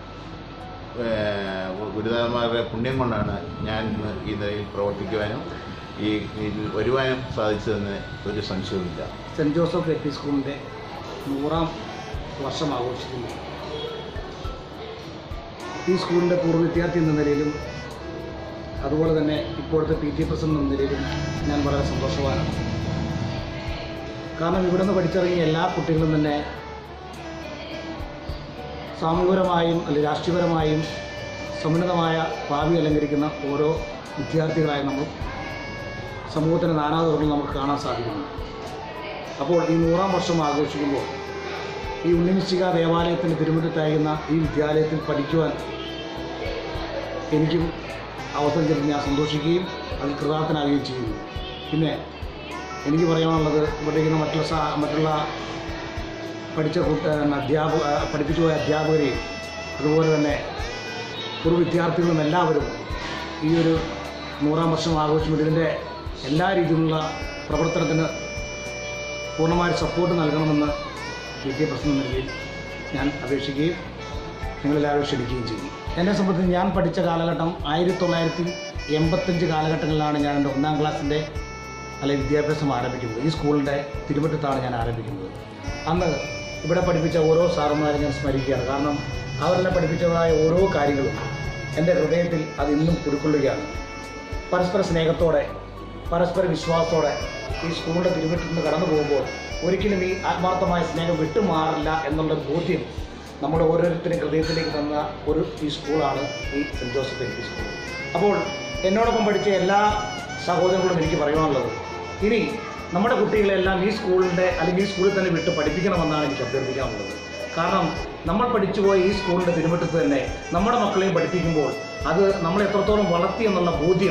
ഏഹ് ഗുരുനാഥന്മാരുടെ പുണ്യം കൊണ്ടാണ് ഞാൻ ഇന്ന് ഈ നിലയിൽ പ്രവർത്തിക്കുവാനും ഈ ഇതിൽ വരുവാനും സാധിച്ചതെന്ന് ഒരു സംശയവുമില്ല സെൻറ് ജോസഫ് എൽ പി സ്കൂളിൻ്റെ നൂറാം വർഷം ആഘോഷിക്കുന്നു ഈ സ്കൂളിൻ്റെ പൂർവ്വ വിദ്യാർത്ഥി എന്ന നിലയിലും അതുപോലെ തന്നെ ഇപ്പോഴത്തെ പി ടി പ്രസിഡന്റ് എന്ന നിലയിലും ഞാൻ വളരെ സന്തോഷവാനാണ് കാരണം ഇവിടെ നിന്ന് പഠിച്ചിറങ്ങിയ എല്ലാ കുട്ടികളും തന്നെ സാമൂഹികപരമായും അല്ലെങ്കിൽ രാഷ്ട്രീയപരമായും സമുന്നതമായ ഭാവി അലങ്കരിക്കുന്ന ഓരോ വിദ്യാർത്ഥികളായി നമ്മൾ സമൂഹത്തിൻ്റെ നാനാതുറകളിൽ നമുക്ക് കാണാൻ സാധിക്കുന്നു അപ്പോൾ ഈ നൂറാം വർഷം ആഘോഷിക്കുമ്പോൾ ഈ ഉണ്ണിമിശിക ദേവാലയത്തിൻ്റെ തിരുമുറ്റത്തായിരുന്ന ഈ വിദ്യാലയത്തിൽ പഠിക്കുവാൻ എനിക്കും അവസരം ചെലുത്തി ഞാൻ സന്തോഷിക്കുകയും അതിൽ കൃതാർത്ഥനാകുകയും ചെയ്യുന്നു പിന്നെ എനിക്ക് പറയാനുള്ളത് ഇവിടെ ഇരിക്കുന്ന മറ്റുള്ള സാ- മറ്റുള്ള പഠിച്ച കൂട്ട അധ്യാപക പഠിപ്പിച്ചു പോയ അധ്യാപകരെയും അതുപോലെ തന്നെ പൂർവ്വ വിദ്യാർത്ഥികളും എല്ലാവരും ഈ ഒരു നൂറാം വർഷം ആഘോഷിക്കുമ്പോൾ ഇതിൻ്റെ എല്ലാ രീതിയിലുള്ള പ്രവർത്തനത്തിന് പൂർണ്ണമായ സപ്പോർട്ട് നൽകണമെന്ന് പി ടി എ പ്രസിഡന്റ് നിലയിൽ ഞാൻ അപേക്ഷിക്കുകയും നിങ്ങളെല്ലാവരും ക്ഷണിക്കുകയും ചെയ്യും എന്നെ സംബന്ധിച്ച് ഞാൻ പഠിച്ച കാലഘട്ടം ആയിരത്തി തൊള്ളായിരത്തി എൺപത്തഞ്ച് കാലഘട്ടങ്ങളിലാണ് ഞാൻ എൻ്റെ ഒന്നാം ക്ലാസ്സിൻ്റെ അല്ലെങ്കിൽ വിദ്യാഭ്യാസം ആരംഭിക്കുന്നത് ഈ സ്കൂളിൻ്റെ തിരുവട്ടത്താണ് ഞാൻ ആരംഭിക്കുന്നത് അന്ന് ഇവിടെ പഠിപ്പിച്ച ഓരോ സാറന്മാരെ ഞാൻ സ്മരിക്കുകയാണ് കാരണം അവരെല്ലാം പഠിപ്പിച്ചതായ ഓരോ കാര്യങ്ങളും എൻ്റെ ഹൃദയത്തിൽ അത് ഇന്നും കുടിക്കൊള്ളുകയാണ് പരസ്പര സ്നേഹത്തോടെ പരസ്പര വിശ്വാസത്തോടെ ഈ സ്കൂളിൻ്റെ തിരുവട്ടിൽ നിന്ന് കടന്നു പോകുമ്പോൾ ഒരിക്കലും ഈ ആത്മാർത്ഥമായ സ്നേഹം വിട്ടുമാറില്ല എന്നുള്ള ബോധ്യം നമ്മുടെ ഓരോരുത്തരും ഹൃദയത്തിലേക്ക് തന്ന ഒരു ഈ സ്കൂളാണ് ഈ saint Joseph L P school അപ്പോൾ എന്നോടൊപ്പം പഠിച്ച എല്ലാ സഹോദരങ്ങളോടും എനിക്ക് പറയാനുള്ളത് ഇനി നമ്മുടെ കുട്ടികളെല്ലാം ഈ സ്കൂളിൻ്റെ അല്ലെങ്കിൽ ഈ സ്കൂളിൽ തന്നെ വിട്ട് പഠിപ്പിക്കണമെന്നാണ് എനിക്ക് അഭ്യർത്ഥിക്കാനുള്ളത് കാരണം നമ്മൾ പഠിച്ചുപോയ ഈ സ്കൂളിൻ്റെ തിരുവട്ടത്ത് തന്നെ നമ്മുടെ മക്കളെയും പഠിപ്പിക്കുമ്പോൾ അത് നമ്മൾ എത്രത്തോളം വളർത്തി എന്നുള്ള ബോധ്യം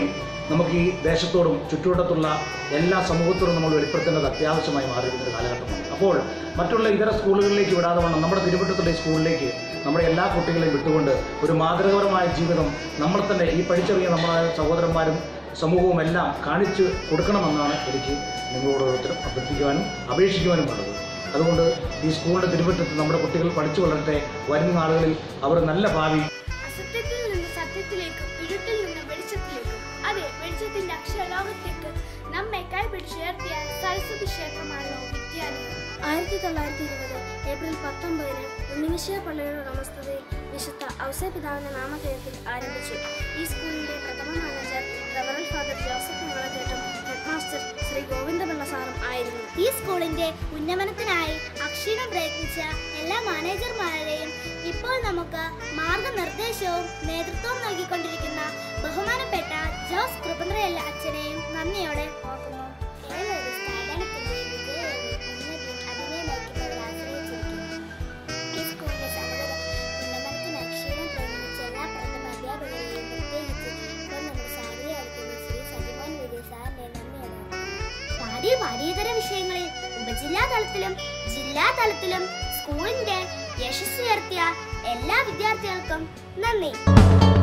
നമുക്ക് ഈ ദേശത്തോടും ചുറ്റുവട്ടത്തുള്ള എല്ലാ സമൂഹത്തോടും നമ്മൾ വെളിപ്പെടുത്തേണ്ടത് അത്യാവശ്യമായി മാറിയിരുന്ന ഒരു കാലഘട്ടമാണ് അപ്പോൾ മറ്റുള്ള ഇതര സ്കൂളുകളിലേക്ക് വിടാതെ വേണം നമ്മുടെ തിരുവനന്തപുരത്തുള്ള ഈ സ്കൂളിലേക്ക് നമ്മുടെ എല്ലാ കുട്ടികളെയും വിട്ടുകൊണ്ട് ഒരു മാതൃകപരമായ ജീവിതം നമ്മൾ തന്നെ ഈ പഠിച്ചറിയ നമ്മുടെ സഹോദരന്മാരും സമൂഹവും എല്ലാം കാണിച്ചു കൊടുക്കണമെന്നാണ് എനിക്ക് നിങ്ങളോട് ഓരോരുത്തരും അഭ്യർത്ഥിക്കുവാനും അപേക്ഷിക്കുവാനും ഉള്ളത് അതുകൊണ്ട് ഈ സ്കൂളിൻ്റെ തിരുവനന്തപുരത്ത് നമ്മുടെ കുട്ടികൾ പഠിച്ചു വളരട്ടെ വരുന്ന നാളുകളിൽ അവർ നല്ല ഭാവി അസത്യത്തിൽ നിന്ന് സത്യത്തിലേക്കും ഇരുട്ടിൽ നിന്ന് വെളിച്ചത്തിലേക്കും അതെ വെളിച്ചത്തിന്റെ അക്ഷരലോകത്തേക്ക് നമ്മെ കൈപിടിച്ചുയർത്തിയ സരസ്വതി ക്ഷേത്രമാണല്ലോ വിദ്യാലയം ആയിരത്തി തൊള്ളായിരത്തി ഇരുപത് ഏപ്രിൽ പത്തൊമ്പതിന് ഉണ്ണിമിശ്ര പള്ളിയുടെ ഉടമസ്ഥതയിൽ വിശുദ്ധ ഔസപിതാവിന്റെ നാമധേയത്തിൽ ആരംഭിച്ചു ഈ സ്കൂളിന്റെ പ്രഥമ മാനേജർ റവറൽ ഫാദർ ജോസഫ് മുളകേട്ടും ഹെഡ്മാസ്റ്റർ ശ്രീ ഗോവിന്ദപിള്ള സാറും ആയിരുന്നു ഈ സ്കൂളിന്റെ ഉന്നമനത്തിനായി അക്ഷീണം പ്രയത്നിച്ച എല്ലാ മാനേജർമാരെയും ഇപ്പോൾ നമുക്ക് മാർഗനിർദ്ദേശവും നേതൃത്വവും നൽകിക്കൊണ്ടിരിക്കുന്ന ബഹുമാനപ്പെട്ട ജോസ് കൃപന്ദ്രയല്ല അച്ഛനെയും നന്ദിയോടെ ഓർക്കുന്നു ഏതൊരു സ്ഥാപനത്തിന്റെ വിജയവും ഉന്നതിയും അതിനെ നയിക്കുന്നവരെ ആശ്രയിച്ചിരിക്കുന്നു ഈ സ്കൂളിന്റെ സമഗ്രത ഉന്നമനത്തിന് അക്ഷീണം പ്രയത്നിച്ച എല്ലാ പ്രഥമ അധ്യാപകരെയും പ്രത്യേകിച്ച് ഇപ്പോൾ നമ്മുടെ സാരിയായിരിക്കുന്ന ശ്രീ സജിമോൻ വിജയ് സാറിനെ നന്ദിയോടെ പാഠ്യ പാഠ്യേതര വിഷയങ്ങളിൽ ഉപജില്ലാ തലത്തിലും ജില്ലാ തലത്തിലും സ്കൂളിന്റെ യശസ്സുയർത്തിയ എല്ലാ വിദ്യാർത്ഥികൾക്കും നന്ദി